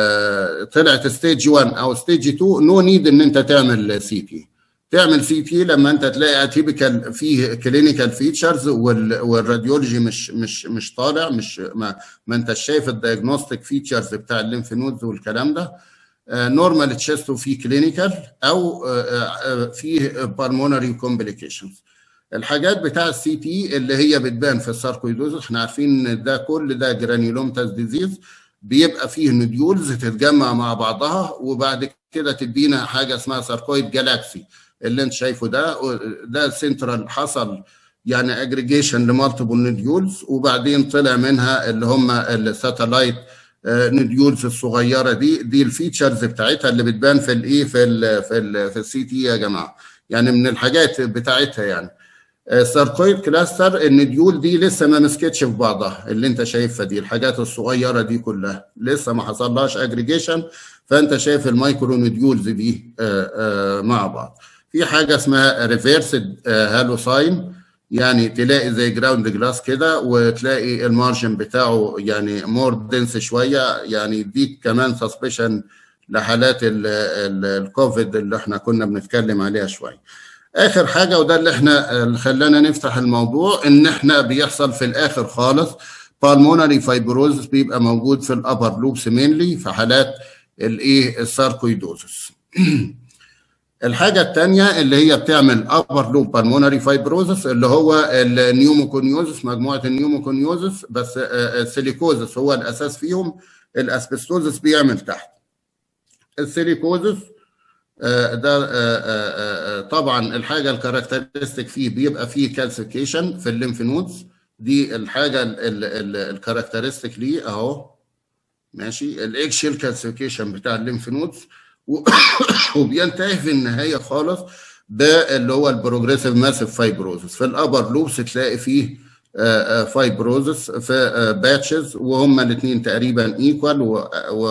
ال طلعت ستيج 1 او ستيج 2 نو نيد ان انت تعمل سي تي تعمل سي تي لما انت تلاقي اتيبيكال فيه كلينيكال فيتشرز والراديولوجي مش مش مش طالع مش ما, ما انت شايف الدايجنوستيك فيتشرز بتاع الليمف نودز والكلام ده نورمال تشيست وفي كلينيكال او فيه بالمونري كومبليكيشنز الحاجات بتاع السي تي اللي هي بتبان في الساركويدوز احنا عارفين ان ده كل ده جرانيولومتاس ديزيز بيبقى فيه نوديولز تتجمع مع بعضها وبعد كده تدينا حاجه اسمها ساركويد جالاكسي اللي انت شايفه ده ده سنترال حصل يعني اجريجيشن لمالتيبل نوديولز وبعدين طلع منها اللي هم الساتلايت نوديولز الصغيره دي دي الفيتشرز بتاعتها اللي بتبان في الايه في ال في ال في السي تي يا جماعه يعني من الحاجات بتاعتها يعني ساركويد كلاستر النديول دي لسه ما مسكتش في بعضها اللي انت شايفها دي الحاجات الصغيره دي كلها لسه ما حصلهاش اجريجيشن فانت شايف المايكرو نديولز دي مع بعض في حاجه اسمها ريفيرسد هالوساين يعني تلاقي زي جراوند جلاس كده وتلاقي المارجن بتاعه يعني مور دنس شويه يعني دي كمان سسبشن لحالات الكوفيد اللي احنا كنا بنتكلم عليها شويه اخر حاجه وده اللي احنا اللي خلانا نفتح الموضوع ان احنا بيحصل في الاخر خالص بالمونري فايبروزس بيبقى موجود في الابر لوبس مينلي في حالات الايه الساركويدوزس الحاجة الثانية اللي هي بتعمل upper loop pulmonary fibrosis اللي هو النيوموكونيوزس مجموعة النيوموكونيوزس بس السيليكوزس هو الأساس فيهم الأسبستوزس بيعمل تحت السيليكوزس ده طبعا الحاجة الكاركترستيك فيه بيبقى فيه كالسيفيكيشن في الليمف نودز دي الحاجة الكاركترستيك ليه اهو ماشي الاكشيال كالسيفيكيشن بتاع الليمف نودز وبينتهي في النهايه خالص ده اللي هو البروجريسيف ماسيف فايبروزس في الابر لوبس تلاقي فيه فايبروزس في باتشز وهما الاثنين تقريبا ايكوال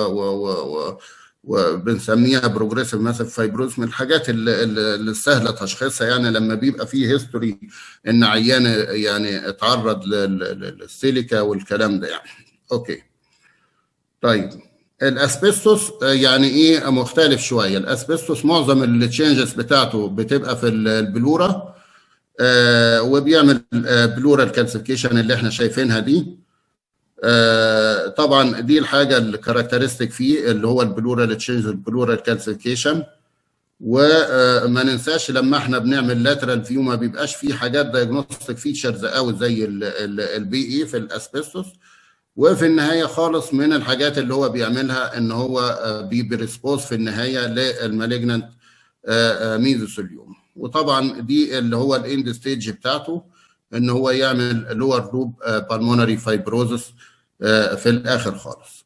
وبنسميها بروجريسيف ماسيف فايبروزس من الحاجات اللي, اللي سهله تشخيصها يعني لما بيبقى فيه هيستوري ان عيان يعني اتعرض للسيليكا والكلام ده يعني اوكي طيب الاسبستوس يعني ايه مختلف شويه الاسبستوس معظم التشينجز بتاعته بتبقى في البلورا آه وبيعمل بلورال كالسيفيكيشن اللي احنا شايفينها دي آه طبعا دي الحاجه الكاركترستيك فيه اللي هو البلورال تشينج البلورال كالسيفيكيشن وما ننساش لما احنا بنعمل لاترال فيو ما بيبقاش فيه حاجات دايجنوستيك فيتشرز قوي زي البي اي في الاسبستوس وفي النهايه خالص من الحاجات اللي هو بيعملها ان هو بيبريسبوز في النهايه للمالجنانت ميزوثيليوم وطبعا دي اللي هو الاند ستيج بتاعته ان هو يعمل لور لوب بالمونري فايبروزس في الاخر خالص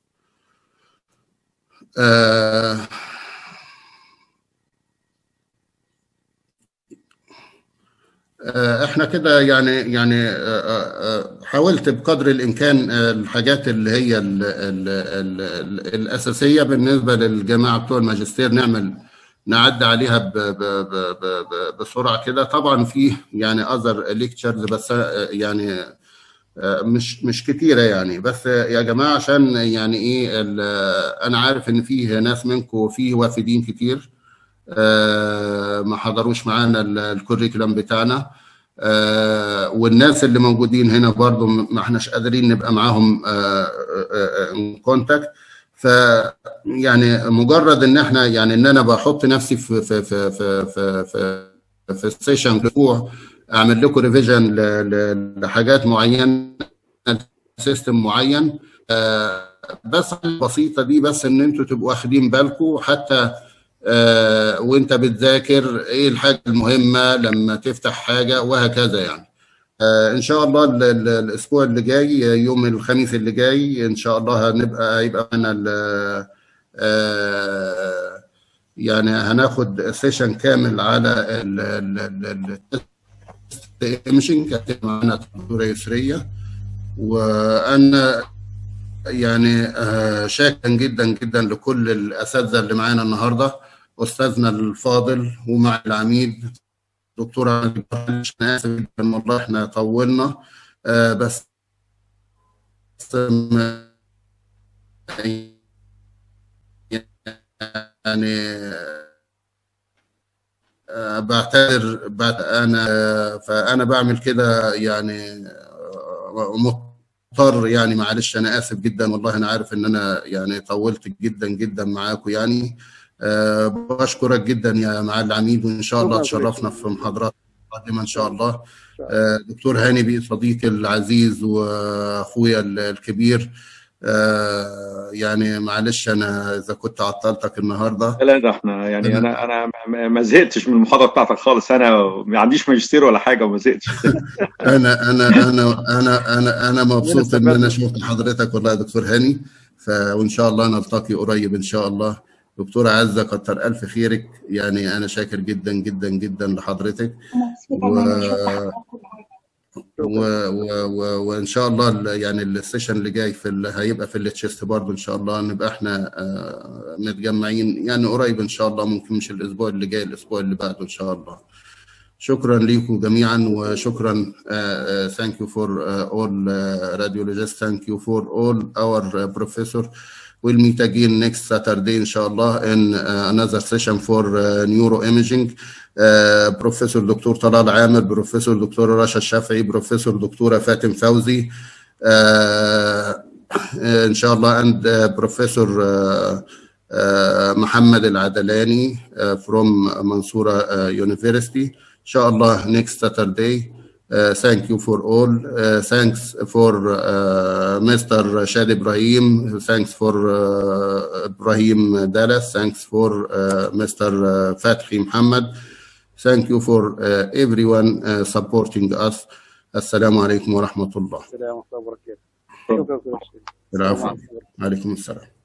احنا كده يعني يعني حاولت بقدر الامكان الحاجات اللي هي ال ال ال ال الاساسيه بالنسبه للجماعه بتوع الماجستير نعمل نعدي عليها ب ب ب ب بسرعه كده طبعا في يعني اذر ليكتشرز بس يعني مش مش كتيره يعني بس يا جماعه عشان يعني ايه انا عارف ان فيه ناس منكم فيه وافدين كتير ما حضروش معانا الكوريكولم بتاعنا والناس اللي موجودين هنا برضو ما احناش قادرين نبقى معاهم كونتاكت ف يعني مجرد ان احنا يعني ان انا بحط نفسي في في في في في في, في السيشن اسبوع اعمل لكم ريفيجن لحاجات معينه سيستم معين بس البسيطه دي بس ان انتوا تبقوا واخدين بالكم حتى وانت بتذاكر ايه الحاجه المهمه لما تفتح حاجه وهكذا يعني ان شاء الله الاسبوع اللي جاي يوم الخميس اللي جاي ان شاء الله هنبقى هيبقى معانا يعني هناخد سيشن كامل على الايمجنج معانا دكتوره يسريه وانا يعني شاكرا جدا جدا لكل الاساتذه اللي معانا النهارده استاذنا الفاضل ومع العميد دكتوره انا اسف جدا والله احنا طولنا بس يعني بعتذر بعد انا فانا بعمل كده يعني مضطر يعني معلش انا اسف جدا والله انا عارف ان انا يعني طولت جدا جدا معاكم يعني أه بشكرك جدا يا معالي العميد وان شاء الله تشرفنا في محاضرات قادمه ان شاء الله أه دكتور هاني بيه صديقي العزيز واخويا الكبير أه يعني معلش انا اذا كنت عطلتك النهارده لا ده احنا يعني انا انا ما زهقتش من المحاضره بتاعتك خالص انا ما عنديش ماجستير ولا حاجه وما زهقتش انا انا انا انا انا انا مبسوط ان انا شفت حضرتك والله يا دكتور هاني ف وان شاء الله نلتقي قريب ان شاء الله دكتورة عزة كتر ألف خيرك يعني أنا شاكر جدا جدا جدا لحضرتك و... و... و... و... وإن شاء الله يعني السيشن اللي جاي في ال... هيبقى في التشيست برضه إن شاء الله نبقى إحنا آه متجمعين يعني قريب إن شاء الله ممكن مش الأسبوع اللي جاي الأسبوع اللي بعده إن شاء الله شكرا لكم جميعا وشكرا uh, uh, thank you for uh, all uh, radiologists thank you for all our uh, professor We'll meet again next Saturday, inshallah, in uh, another session for uh, neuroimaging. Uh, Professor Dr. Talal Amir, Professor Dr. Rasha Shafi, Professor Dr. Fatim Fauzi, inshallah, and Professor Muhammad Al Adalani from Mansoura University. Inshallah, next Saturday. Uh, thank you for all. Uh, thanks for uh, Mr. Shad Ibrahim. Thanks for Ibrahim Dallas. Thanks for Mr. Fathi Muhammad. Thank you for everyone supporting us. Assalamu alaikum wa rahmatullah. السلام ورحمه الله وبركاته العفو. عليكم السلام.